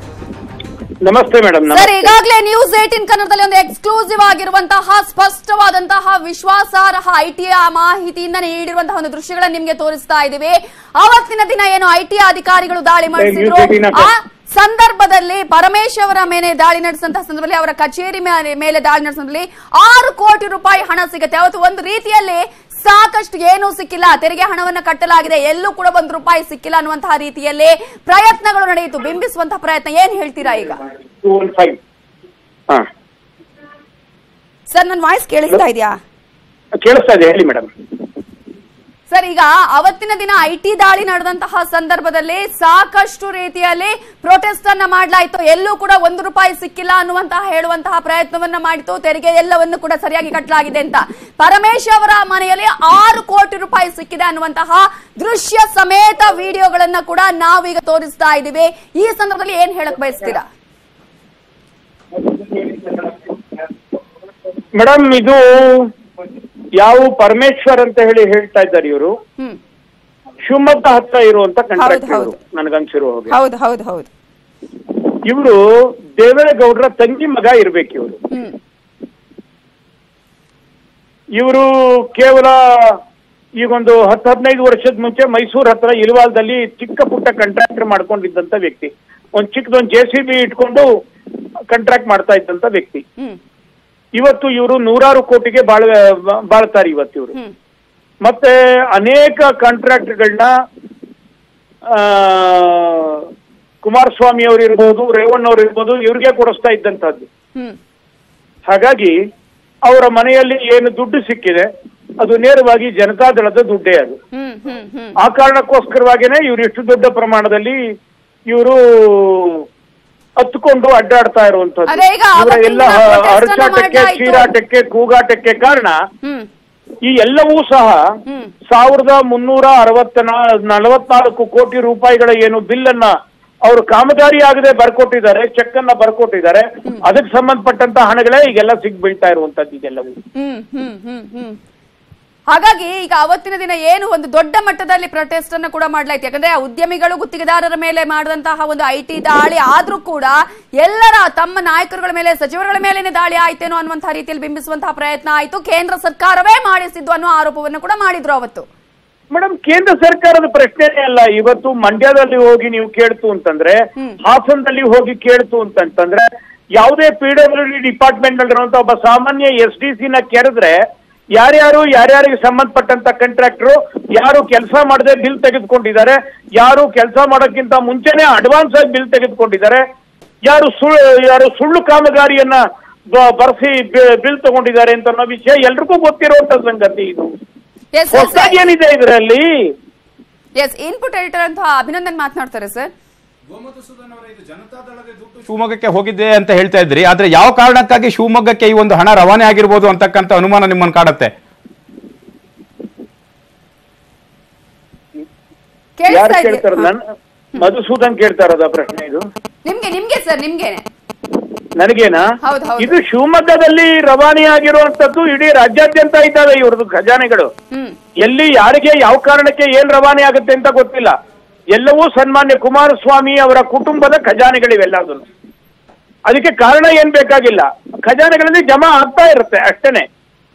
ನಮಸ್ತೆ ಮೇಡಮ್ ಸರ್ ಈಗಾಗಲೇ ನ್ಯೂಸ್ ಏಟಿನ್ ಕನ್ನಡದಲ್ಲಿ ಒಂದು ಎಕ್ಸ್ಕ್ಲೂಸಿವ್ ಆಗಿರುವಂತಹ ಸ್ಪಷ್ಟವಾದಂತಹ ವಿಶ್ವಾಸಾರ್ಹ ಐಟಿ ಮಾಹಿತಿಯಿಂದ ನೀಡಿರುವಂತಹ ಒಂದು ದೃಶ್ಯಗಳನ್ನ ನಿಮ್ಗೆ ತೋರಿಸ್ತಾ ಇದ್ದೀವಿ ಅವತ್ತಿನ ದಿನ ಏನು ಐಟಿ ಅಧಿಕಾರಿಗಳು ದಾಳಿ ಮಾಡಿಸಿದ್ರು News 18 ಆ ಸಂದರ್ಭದಲ್ಲಿ ಪರಮೇಶ್ ಅವರ ಮೇಲೆ ದಾಳಿ ನಡೆಸಿದಂತಹ ಸಂದರ್ಭದಲ್ಲಿ ಅವರ ಕಚೇರಿ ಮೇಲೆ- ಮೇಲೆ ದಾಳಿ ನಡೆಸಿದ ಸಂದರ್ಭದಲ್ಲಿ ಆರು ಕೋಟಿ ರೂಪಾಯಿ ಹಣ ಸಿಗುತ್ತೆ ಅವತ್ತು ಒಂದು ರೀತಿಯಲ್ಲಿ ಸಾಕಷ್ಟು ಏನೂ ಸಿಕ್ಕಿಲ್ಲ ತೆರಿಗೆ ಹಣವನ್ನ ಕಟ್ಟಲಾಗಿದೆ ಎಲ್ಲೂ ಕೂಡ ಒಂದು ರೂಪಾಯಿ ಸಿಕ್ಕಿಲ್ಲ ಅನ್ನುವಂತಹ ರೀತಿಯಲ್ಲಿ ಪ್ರಯತ್ನಗಳು ನಡೆಯಿತು ಬಿಂಬಿಸುವಂತಹ ಪ್ರಯತ್ನ ಏನ್ ಹೇಳ್ತೀರಾ ಈಗ ಟೂ ಒನ್ ಫೈವ್ ಹಾ ಸರ್ ನನ್ನ ವಾಯ್ಸ್ ಕೇಳಿಸ್ತಾ ಇದೆಯಾ ಕೇಳಿಸ್ತಾ ಇದೆ ಹೇಳಿ ಮೇಡಮ್ ಸರ್ ಈಗ ಅವತ್ತಿನ ದಿನ ಐ ಟಿ ದಾಳಿ ನಡೆದಂತಹ ಸಂದರ್ಭದಲ್ಲಿ ಸಾಕಷ್ಟು ರೀತಿಯಲ್ಲಿ ಪ್ರೊಟೆಸ್ಟ್ ಅನ್ನ ಮಾಡಲಾಯಿತು ಎಲ್ಲೂ ಕೂಡ ಒಂದು ರೂಪಾಯಿ ಸಿಕ್ಕಿಲ್ಲ ಅನ್ನುವಂತಹ ಹೇಳುವಂತಹ ಪ್ರಯತ್ನವನ್ನ ಮಾಡಿತು ತೆರಿಗೆ ಎಲ್ಲವನ್ನು ಕೂಡ ಸರಿಯಾಗಿ ಕಟ್ಟಲಾಗಿದೆ ಅಂತ ಪರಮೇಶ್ ಅವರ ಮನೆಯಲ್ಲಿ ಆರು ಕೋಟಿ ರೂಪಾಯಿ ಸಿಕ್ಕಿದೆ ಅನ್ನುವಂತಹ ದೃಶ್ಯ ಸಮೇತ ವಿಡಿಯೋಗಳನ್ನ ಕೂಡ ನಾವೀಗ ತೋರಿಸ್ತಾ ಇದ್ದೀವಿ ಈ ಸಂದರ್ಭದಲ್ಲಿ ಏನ್ ಹೇಳಕ್ ಬಯಸ್ತೀರಾ ಮೇಡಮ್ ಇದು ಯಾವ ಪರಮೇಶ್ವರ್ ಅಂತ ಹೇಳಿ ಹೇಳ್ತಾ ಇದ್ದಾರೆ ಇವರು ಹ್ಮ್ ಶಿವಮೊಗ್ಗ ಹತ್ರ ಇರುವಂತ ಕಾಂಟ್ರಾಕ್ಟ್ ಹೌದು. ನನಗನ್ಸಿರೋ ಹಾಗೆ ಹೌದು ಹೌದು ಹೌದು ಇವರು ದೇವೇಗೌಡರ ತಂಗಿ ಮಗ ಇರ್ಬೇಕು ಇವರು ಹ್ಮ್ ಇವರು ಕೇವಲ ಈಗೊಂದು ಹತ್ತು ಹದಿನೈದು ವರ್ಷದ ಮುಂಚೆ ಮೈಸೂರು ಹತ್ರ ಇಲ್ವಾಲ್ದಲ್ಲಿ ಚಿಕ್ಕ ಪುಟ್ಟ ಕಾಂಟ್ರಾಕ್ಟರ್ ಮಾಡ್ಕೊಂಡಿದ್ದಂತ ವ್ಯಕ್ತಿ ಒಂದ್ ಚಿಕ್ಕದೊಂದು ಜೆ ಸಿ ಬಿ ಇಟ್ಕೊಂಡು ಕಾಂಟ್ರಾಕ್ಟ್ ಮಾಡ್ತಾ ಇದ್ದಂತ ವ್ಯಕ್ತಿ ಹ್ಮ್ ಇವತ್ತು ಇವರು ನೂರಾರು ಕೋಟಿಗೆ ಬಾಳ್ ಬಾಳ್ತಾರೆ ಇವತ್ತು ಇವರು ಹ್ಮ್ ಮತ್ತೆ ಅನೇಕ ಕಾಂಟ್ರಾಕ್ಟ್ಗಳನ್ನ ಕುಮಾರಸ್ವಾಮಿ ಅವರು ಇರ್ಬೋದು ರೇವಣ್ಣ ಅವರು ಇರ್ಬೋದು ಇವ್ರಿಗೆ ಕೊಡಿಸ್ತಾ ಇದ್ದಂತಹದ್ದು ಹ್ಮ್ ಹಾಗಾಗಿ ಅವರ ಮನೆಯಲ್ಲಿ ಏನು ದುಡ್ಡು ಸಿಕ್ಕಿದೆ ಅದು ನೇರವಾಗಿ ಜನತಾದಳದ ದುಡ್ಡೇ ಅದು ಹ್ಮ್ ಹ್ಮ್ ಹ್ಮ್ ಆ ಕಾರಣಕ್ಕೋಸ್ಕರವಾಗಿನೇ ಇವರು ಇಷ್ಟು ದೊಡ್ಡ ಪ್ರಮಾಣದಲ್ಲಿ ಇವರು ಹತ್ಕೊಂಡು ಅಡ್ಡಾಡ್ತಾ ಇರುವಂತದ್ದು ಅದೇ ಈಗ ಇವರ ಅವತ್ತಿನ ಎಲ್ಲ ದಿನ protest ಅನ್ನ ಅರಚಾಟಕ್ಕೆ ಮಾಡ್ಲಾಯ್ತು. ಚೀರಾಟಕ್ಕೆ ಕೂಗಾಟಕ್ಕೆ ಕಾರಣ ಹ್ಮ್ ಈ ಎಲ್ಲವೂ ಸಹ ಹ್ಮ್. ಸಾವಿರದ ಮುನ್ನೂರ ಅರವತ್ತ ನಲವತ್ನಾಲ್ಕು ಕೋಟಿ ರೂಪಾಯಿಗಳ ಏನು ಬಿಲ್ ಅನ್ನ ಅವರು ಕಾಮಗಾರಿ ಆಗದೆ ಬರ್ಕೊಟ್ಟಿದ್ದಾರೆ ಚೆಕ್ ಅನ್ನ ಬರ್ಕೊಟ್ಟಿದ್ದಾರೆ ಅದಕ್ಕೆ ಸಂಬಂಧಪಟ್ಟಂತ ಹಣಗಳೇ ಈಗೆಲ್ಲ ಸಿಗ್ ಬೀಳ್ತಾ ಇರುವಂತದ್ದು ಇದೆಲ್ಲವೂ ಹ್ಮ್ ಹ್ಮ್ ಹ್ಮ್ ಹ್ಮ್ ಹಾಗಾಗಿ ಈಗ ಅವತ್ತಿನ ದಿನ ಏನು ಒಂದು ದೊಡ್ಡ ಮಟ್ಟದಲ್ಲಿ ಪ್ರೊಟೆಸ್ಟ್ ಅನ್ನು ಕೂಡ ಮಾಡಲಾಯ್ತು ಯಾಕಂದ್ರೆ ಆ ಉದ್ಯಮಿಗಳು ಗುತ್ತಿಗೆದಾರರ ಮೇಲೆ ಮಾಡಿದಂತಹ ಒಂದು ಐ ಟಿ ದಾಳಿ ಆದ್ರೂ ಕೂಡ ಎಲ್ಲರ ತಮ್ಮ ನಾಯಕರುಗಳ ಮೇಲೆ ಸಚಿವರುಗಳ ಮೇಲೇನೆ ದಾಳಿ ಆಯ್ತೇನೋ ಅನ್ನುವಂತಹ ರೀತಿಯಲ್ಲಿ ಬಿಂಬಿಸುವಂತಹ ಪ್ರಯತ್ನ ಆಯ್ತು ಕೇಂದ್ರ ಸರ್ಕಾರವೇ ಮಾಡಿಸಿದ್ದು ಅನ್ನೋ ಆರೋಪವನ್ನು ಕೂಡ ಮಾಡಿದ್ರು ಅವತ್ತು ಮೇಡಮ್ ಕೇಂದ್ರ ಸರ್ಕಾರದ ಪ್ರಶ್ನೆನೇ ಅಲ್ಲ ಇವತ್ತು ಮಂಡ್ಯದಲ್ಲಿ ಹೋಗಿ ನೀವು ಕೇಳ್ತು ಅಂತಂದ್ರೆ ಹಾಸನದಲ್ಲಿ ಹೋಗಿ ಕೇಳ್ತು ಅಂತಂತಂದ್ರೆ ಯಾವುದೇ ಪಿ ಡಬ್ಲ್ಯೂ ಡಿ ಡಿಪಾರ್ಟ್ಮೆಂಟ್ ನಲ್ಲಿರುವಂತ ಒಬ್ಬ ಸಾಮಾನ್ಯ ಎಸ್ ಡಿ ಸಿ ನ ಕೆರೆದ್ರೆ ಯಾರ್ಯಾರು ಯಾರ್ಯಾರಿಗೆ ಸಂಬಂಧಪಟ್ಟಂತ ಕಾಂಟ್ರಾಕ್ಟರು ಯಾರು ಕೆಲಸ ಮಾಡದೆ ಬಿಲ್ ತೆಗೆದುಕೊಂಡಿದ್ದಾರೆ ಯಾರು ಕೆಲಸ ಮಾಡೋಕ್ಕಿಂತ ಮುಂಚೆನೆ ಅಡ್ವಾನ್ಸ್ ಆಗಿ ಬಿಲ್ ತೆಗೆದುಕೊಂಡಿದ್ದಾರೆ ಯಾರು ಸುಳ್ಳು ಯಾರು ಸುಳ್ಳು ಕಾಮಗಾರಿಯನ್ನ ಬ- ಬರ್ಸಿ ಬಿಲ್ ತಗೊಂಡಿದ್ದಾರೆ ಅಂತ ಅನ್ನೋ ವಿಷಯ ಎಲ್ರಿಗೂ ಗೊತ್ತಿರುವಂತ ಸಂಗತಿ ಇದು ಎಸ್ ಹೊಸದಾಗಿ ಏನಿದೆ ಇದರಲ್ಲಿ ಎಸ್ ಇನ್ಪುಟ್ ಎಡಿಟರ್ ಅಂತ ಅಭಿನಂದನ್ ಮಾತನಾಡ್ತಾರೆ ಸರ್ ಶಿವಮೊಗ್ಗಕ್ಕೆ ಹೋಗಿದ್ದೆ ಅಂತ ಹೇಳ್ತಾ ಇದ್ರಿ ಆದ್ರೆ ಯಾವ ಕಾರಣಕ್ಕಾಗಿ ಶಿವಮೊಗ್ಗಕ್ಕೆ ಈ ಒಂದು ಹಣ ರವಾನೆ ಆಗಿರ್ಬೋದು ಅಂತಕ್ಕಂಥ ಅನುಮಾನ ನಿಮ್ಮನ್ನು ಕಾಡತ್ತೆ ಯಾರು ಕೇಳಿಸ್ತಾ ಕೇಳ್ತಾರ ಇದೆ ನನ್ ಮಧುಸೂದನ್ ಕೇಳ್ತಾ ಇರೋದ ಪ್ರಶ್ನೆ ಇದು ನಿಮ್ಗೆ ನಿಮ್ಗೆ ಸರ್ ನಿಮ್ಗೇನೆ ನನಗೇನಾ ಹೌದು, ಹೌದು. ಇದು ಶಿವಮೊಗ್ಗದಲ್ಲಿ ರವಾನೆ ಆಗಿರುವಂತದ್ದು ಇಡೀ ರಾಜ್ಯಾದ್ಯಂತ ಇದ್ದಾವೆ ಇವ್ರದ್ದು ಖಜಾನೆಗಳು ಹ್ಮ್ ಎಲ್ಲಿ ಯಾರಿಗೆ ಯಾವ ಕಾರಣಕ್ಕೆ ಏನ್ ರವಾನೆ ಆಗುತ್ತೆ ಅಂತ ಗೊತ್ತಿಲ್ಲ ಎಲ್ಲವೂ ಸನ್ಮಾನ್ಯ ಕುಮಾರಸ್ವಾಮಿ ಅವರ ಕುಟುಂಬದ ಖಜಾನೆಗಳಿವೆಲ್ಲದೂ ಅದಕ್ಕೆ ಕಾರಣ ಏನ್ ಬೇಕಾಗಿಲ್ಲ ಖಜಾನೆಗಳಲ್ಲಿ ಜಮಾ ಆಗ್ತಾ ಇರುತ್ತೆ ಅಷ್ಟೇನೆ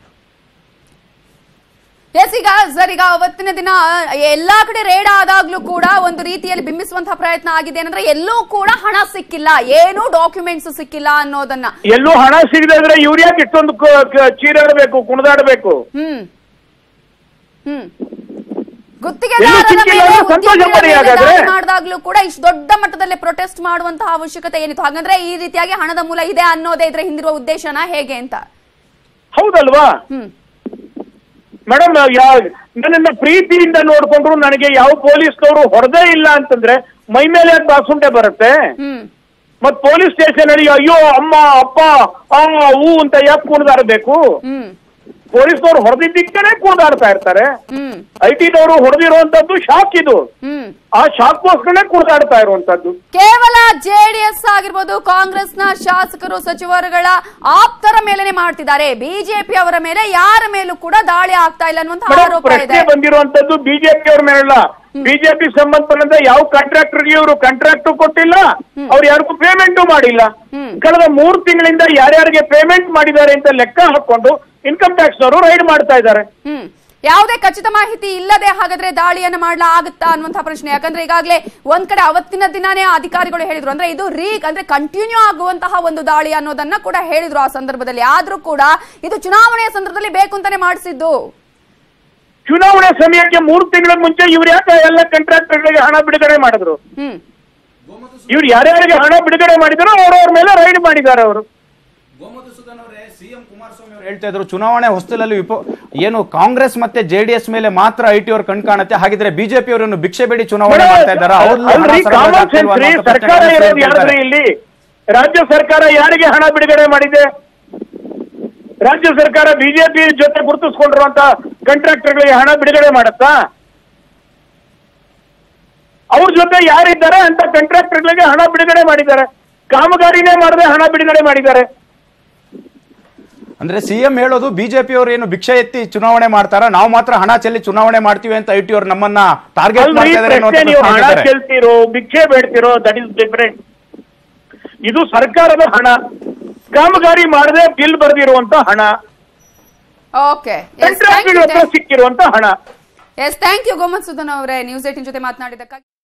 ಎಸ್ ಈಗ ಸರ್ ಈಗ ಅವತ್ತಿನ ದಿನ ಎಲ್ಲಾ ಕಡೆ ರೇಡ್ ಆದಾಗ್ಲೂ ಕೂಡ ಒಂದು ರೀತಿಯಲ್ಲಿ ಬಿಂಬಿಸುವಂತಹ ಪ್ರಯತ್ನ ಆಗಿದೆ ಏನಂದ್ರೆ ಎಲ್ಲೂ ಕೂಡ ಹಣ ಸಿಕ್ಕಿಲ್ಲ ಏನೂ ಡಾಕ್ಯುಮೆಂಟ್ಸ್ ಸಿಕ್ಕಿಲ್ಲ ಅನ್ನೋದನ್ನ ಎಲ್ಲೂ ಹಣ ಸಿಗದೆ ಇದ್ರೆ ಇವ್ರು ಯಾಕೆ ಇಷ್ಟೊಂದು ಕ- ಕ- ಚೀರಾಡಬೇಕು ಕುಣಿದಾಡಬೇಕು ಹ್ಮ್ ಹ್ಮ್ ಎಲ್ಲೂ ಗುತ್ತಿಗೆದಾರರ ಸಿಕ್ಕಿಲ್ಲ ಮೇಲೆ ಅಂದ್ರೆ ಸಂತೋಷ ಉದ್ಯಮಿಗಳ ಪಡಿ ಮೇಲೆ ಹಾಗಾದ್ರೆ. ದಾಳಿ ಮಾಡಿದಾಗ್ಲೂ ಕೂಡ ಇಷ್ಟು ದೊಡ್ಡ ಮಟ್ಟದಲ್ಲಿ ಪ್ರೊಟೆಸ್ಟ್ ಮಾಡುವಂತಹ ಅವಶ್ಯಕತೆ ಏನಿತ್ತು ಹಾಗಂದ್ರೆ ಈ ರೀತಿಯಾಗಿ ಹಣದ ಮೂಲ ಇದೆ ಅನ್ನೋದೇ ಇದ್ರ ಹಿಂದಿರುವ ಉದ್ದೇಶನ ಹೇಗೆ ಅಂತ ಹೌದಲ್ವಾ ಹ್ಮ್ ಮೇಡಮ್ ಯಾವ ನನ್ನನ್ನ ಪ್ರೀತಿಯಿಂದ ನೋಡ್ಕೊಂಡ್ರು ನನಗೆ ಯಾವ ಪೊಲೀಸ್ನವರು ಹೊರದೇ ಇಲ್ಲ ಅಂತಂದ್ರೆ ಮೈ ಮೇಲೆ ಯಾಕೆ ಬಾಸುಂಡೆ ಬರುತ್ತೆ ಹ್ಮ್ ಮತ್ ಪೊಲೀಸ್ ಸ್ಟೇಷನ್ ಅಲ್ಲಿ ಅಯ್ಯೋ ಅಮ್ಮ ಅಪ್ಪ ಆ ಹೂ ಅಂತ ಯಾಕೆ ಕುಣಿದಾಡ್ಬೇಕು ಹ್ಮ್ ಪೊಲೀಸ್ನವ್ರು ಹೊಡೆದಿದ್ದಕ್ಕೇ ಕುಣಿದಾಡ್ತಾ ಇರ್ತಾರೆ ಹ್ಮ್ ಐ ಟಿದವರು ಹೊಡೆದಿರುವಂತದ್ದು ಶಾಕ್ ಇದು ಹ್ಮ್ ಆ ಶಾಕ್ಗೋಸ್ಕರನೇ ಕುಣಿದಾಡ್ತಾ ಇರುವಂತದ್ದು ಕೇವಲ ಜೆಡಿಎಸ್ ಆಗಿರ್ಬೋದು ಕಾಂಗ್ರೆಸ್ನ ಶಾಸಕರು ಸಚಿವರುಗಳ ಆಪ್ತರ ಮೇಲೆನೆ ಮಾಡ್ತಿದ್ದಾರೆ ಬಿಜೆಪಿ ಅವರ ಮೇಲೆ ಯಾರ ಮೇಲೂ ಕೂಡ ದಾಳಿ ಆಗ್ತಾ ಇಲ್ಲ ಅನ್ನುವಂತ ಮೇಡಮ್, ಆರೋಪ ಪ್ರಶ್ನೆ ಇದೆ ಬಂದಿರುವಂತದ್ದು ಬಿಜೆಪಿ ಅವ್ರ ಮೇಲಲ್ಲ ಬಿಜೆಪಿ ಸಂಬಂಧಪಟ್ಟಂತ ಯಾವ ಕಾಂಟ್ರಾಕ್ಟರ್ಗೆ ಇವರು ಕಾಂಟ್ರಾಕ್ಟ್ ಕೊಟ್ಟಿಲ್ಲ ಅವ್ರು ಯಾರಿಗೂ ಪೇಮೆಂಟ್ ಮಾಡಿಲ್ಲ ಹ್ಮ್. ಕಳೆದ ಮೂರು ತಿಂಗಳಿಂದ ಯಾರ್ಯಾರಿಗೆ ಪೇಮೆಂಟ್ ಮಾಡಿದ್ದಾರೆ ಅಂತ ಲೆಕ್ಕ ಹಾಕೊಂಡು ಇನ್ಕಮ್ ಟ್ಯಾಕ್ಸ್ ಅವರು ರೈಡ್ ಮಾಡ್ತಾ ಇದ್ದಾರೆ ಹ್ಮ್ ಯಾವುದೇ ಖಚಿತ ಮಾಹಿತಿ ಇಲ್ಲದೆ ಹಾಗಾದ್ರೆ ದಾಳಿಯನ್ನ ಮಾಡ್ಲಾ ಆಗುತ್ತಾ ಅನ್ನುವಂತಹ ಪ್ರಶ್ನೆ ಯಾಕಂದ್ರೆ ಈಗಾಗಲೇ ಒಂದ್ ಕಡೆ ಅವತ್ತಿನ ದಿನಾನೇ ಅಧಿಕಾರಿಗಳು ಹೇಳಿದ್ರು ಅಂದ್ರೆ ಇದು ರೀ ಅಂದ್ರೆ ಕಂಟಿನ್ಯೂ ಆಗುವಂತಹ ಒಂದು ದಾಳಿ ಅನ್ನೋದನ್ನ ಕೂಡ ಹೇಳಿದ್ರು ಆ ಸಂದರ್ಭದಲ್ಲಿ ಆದ್ರೂ ಕೂಡ ಇದು ಚುನಾವಣೆಯ ಸಂದರ್ಭದಲ್ಲಿ ಬೇಕು ಅಂತಾನೆ ಮಾಡಿಸಿದ್ದು ಚುನಾವಣೆ ಸಮಯಕ್ಕೆ ಮೂರು ತಿಂಗಳ ಮುಂಚೆ ಇವ್ರು ಯಾಕೆ ಎಲ್ಲ ಕಾಂಟ್ರಾಕ್ಟರ್ಗಳಿಗೆ ಹಣ ಬಿಡುಗಡೆ ಮಾಡಿದ್ರು ಹ್ಮ್ ಇವ್ರು ಯಾರ್ಯಾರಿಗೆ ಹಣ ಬಿಡುಗಡೆ ಮಾಡಿದಾರೋ ಅವ್ರವ್ರ ಮೇಲೆ ರೈಡ್ ಮಾಡಿದ್ದಾರೆ ಅವರು ಸಿಎಂ ಕುಮಾರಸ್ವಾಮಿ ಅವರು ಹೇಳ್ತಾ ಇದ್ರು ಚುನಾವಣೆ ಹೊಸ್ತಲಲ್ಲಿ ವಿಪ ಏನು ಕಾಂಗ್ರೆಸ್ ಮತ್ತೆ ಜೆಡಿಎಸ್ ಮೇಲೆ ಮಾತ್ರ ಐ ಟಿ ಅವ್ರು ಕಣ್ ಕಾಣುತ್ತೆ ಹಾಗಿದ್ರೆ ಬಿಜೆಪಿ ಅವರನ್ನು ಭಿಕ್ಷೆ ಬೇಡಿ ಚುನಾವಣೆ ಮಾಡ್ತಾ ಇದ್ದಾರಾ ಅವ್ರಲ್ಲೂ ಹಣ ಅಲ್ರಿ ಸರಬರಾಜು ಕಾಮನ್ ಆಗ್ತಿಲ್ವಾ ಸೆನ್ಸ್ ರೀ ಅನ್ನೋ ಸರ್ಕಾರ ಪ್ರಶ್ನೆಗಳನ್ನ ಇರೋದು ಕೇಳ್ತಾರೆ. ಯಾರ್ದ್ರಿ ಇಲ್ಲಿ ರಾಜ್ಯ ಸರ್ಕಾರ ಯಾರಿಗೆ ಹಣ ಬಿಡುಗಡೆ ಮಾಡಿದೆ ರಾಜ್ಯ ಸರ್ಕಾರ ಬಿಜೆಪಿ ಜೊತೆ ಗುರುತಿಸ್ಕೊಂಡಿರುವಂತ ಕಾಂಟ್ರಾಕ್ಟರ್ಗಳಿಗೆ ಹಣ ಬಿಡುಗಡೆ ಮಾಡತ್ತಾ ಅವ್ರ ಜೊತೆ ಯಾರಿದ್ದಾರೆ ಅಂತ ಕಾಂಟ್ರಾಕ್ಟರ್ಗಳಿಗೆ ಹಣ ಬಿಡುಗಡೆ ಮಾಡಿದ್ದಾರೆ ಕಾಮಗಾರಿನೇ ಮಾಡದೆ ಹಣ ಬಿಡುಗಡೆ ಮಾಡಿದ್ದಾರೆ ಅಂದ್ರೆ ಸಿಎಂ ಹೇಳೋದು ಬಿಜೆಪಿ ಅವರು ಏನು ಭಿಕ್ಷೆ ಎತ್ತಿ ಚುನಾವಣೆ ಮಾಡ್ತಾರ ನಾವು ಮಾತ್ರ ಹಣ ಚೆಲ್ಲಿ ಚುನಾವಣೆ ಮಾಡ್ತೀವಿ ಅಂತ ಐ ಟಿ ಅವ್ರು ನಮ್ಮನ್ನ ಟಾರ್ಗೆಟ್ ಅಲ್ರಿ ಮಾಡ್ತಾ ಇದ್ದಾರೆ ಅನ್ನೋ ಪ್ರಶ್ನೆ ನೀವು ಹಣ ಪ್ರಶ್ನೆ ಹಾಕಿದ್ದಾರೆ. ಚೆಲ್ತಿರೋ ಭಿಕ್ಷೆ ಬೇಡ್ತಿರೋ ದಟ್ ಇಸ್ ಡಿಫರೆಂಟ್ ಇದು ಸರ್ಕಾರದ ಹಣ ಕಾಮಗಾರಿ ಮಾಡದೆ ಬಿಲ್ ಬರೆದಿರುವಂತ ಹಣ ಓಕೆ ಕಾಂಟ್ರಾಕ್ಟರ್ ಹತ್ರ ಸಿಕ್ಕಿರುವಂತ ಹಣ yes thank you Gomath Sudhan ಅವರೇ ನ್ಯೂಸ್ ಏಟಿನ್ ಜೊತೆ ಮಾತನಾಡಿದ್ದಕ್ಕಾಗಿ